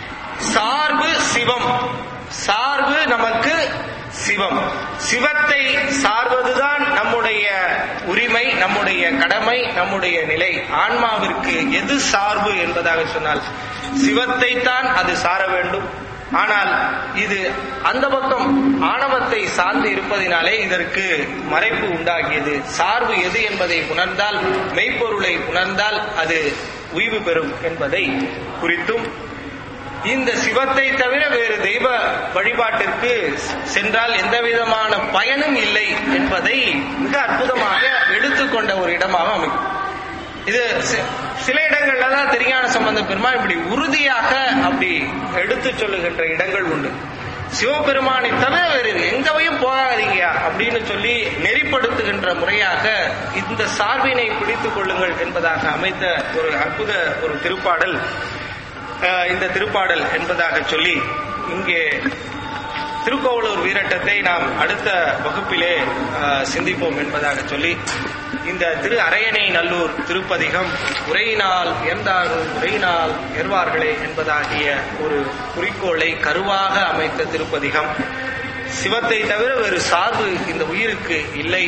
[SPEAKER 1] சார்பு சிவம் சார்பு நமக்கு சிவம் சிவத்தை சார்வதுதான் நம்முடைய உரிமை நம்முடைய கடமை நம்முடைய நிலை ஆன்மாவிற்கு எது சார்பு என்பதாக சொன்னால் சிவத்தை தான் அது சார வேண்டும் ஆனால் இது அந்த பக்கம் ஆணவத்தை சார்ந்து இருப்பதினாலே இதற்கு மறைப்பு உண்டாகியது சார்பு எது என்பதை உணர்ந்தால் மெய்ப்பொருளை உணர்ந்தால் அது உய்வு பெறும் என்பதை குறித்தும் இந்த சிவத்தை தவிர வேறு தெய்வ வழிபாட்டிற்கு சென்றால் எந்த விதமான பயனும் இல்லை என்பதை மிக அற்புதமாக எடுத்துக்கொண்ட ஒரு இடமாக அமைக்கும் இது சி- சில இடங்கள்ல தான் திருஞான சம்பந்த பெருமான் இப்படி உறுதியாக அப்படி எடுத்து சொல்லுகின்ற இடங்கள் உண்டு சிவபெருமானை தவிர வேறு எங்கவையும் போகாதீங்க அப்படின்னு சொல்லி நெறிப்படுத்துகின்ற முறையாக இந்த சார்பினை பிடித்துக் கொள்ளுங்கள் என்பதாக அமைத்த ஒரு அற்புத ஒரு திருப்பாடல் அஹ், இந்த திருப்பாடல் என்பதாக சொல்லி இங்கே திருக்கோவலூர் வீரட்டத்தை நாம் அடுத்த வகுப்பிலே அஹ், சிந்திப்போம் என்பதாக சொல்லி இந்த திரு அரையணை நல்லூர் திருப்பதிகம் உரையினால் எந்தாரும் உரையினால் எர்வார்களே என்பதாகிய ஒரு குறிக்கோளை கருவாக அமைத்த திருப்பதிகம் சிவத்தை தவிர வேறு சார்பு இந்த உயிருக்கு இல்லை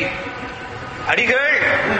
[SPEAKER 1] அடிகள்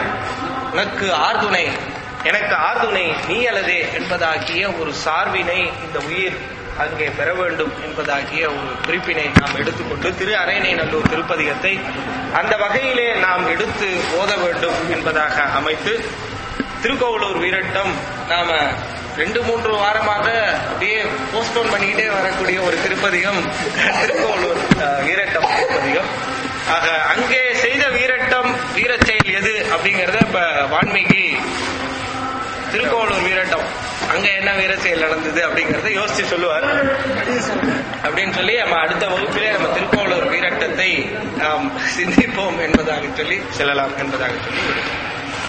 [SPEAKER 1] உனக்கு ஆர்துணை எனக்கு ஆர்துணை நீ அல்லதே என்பதாகிய ஒரு சார்பினை இந்த உயிர் அங்கே பெற வேண்டும் என்பதாகிய ஒரு குறிப்பினை நாம் எடுத்துக்கொண்டு திரு அரையணை நல்லூர் திருப்பதிகத்தை அந்த வகையிலே நாம் எடுத்து ஓத வேண்டும் என்பதாக அமைத்து திருக்கோவலூர் வீரட்டம் நாம ரெண்டு மூன்று வாரமாக அப்படியே போஸ்ட்போன் பண்ணிக்கிட்டே வரக்கூடிய ஒரு திருப்பதிகம் திருக்கோவலூர் அஹ், வீரட்டம் திருப்பதிகம் ஆக அங்கே செய்த வீரட்டம் வீரச் செயல் எது அப்படிங்கறத இப்ப வான்மீகி திருக்கோவலூர் வீரட்டம் அங்க என்ன வீர செயல் நடந்தது அப்படிங்கறத யோசிச்சு சொல்லுவார் அப்படின்னு சொல்லி நம்ம அடுத்த வகுப்பிலே நம்ம திருக்கோவலூர் வீரட்டத்தை நாம் சிந்திப்போம் என்பதாக சொல்லி செல்லலாம் என்பதாக சொல்லி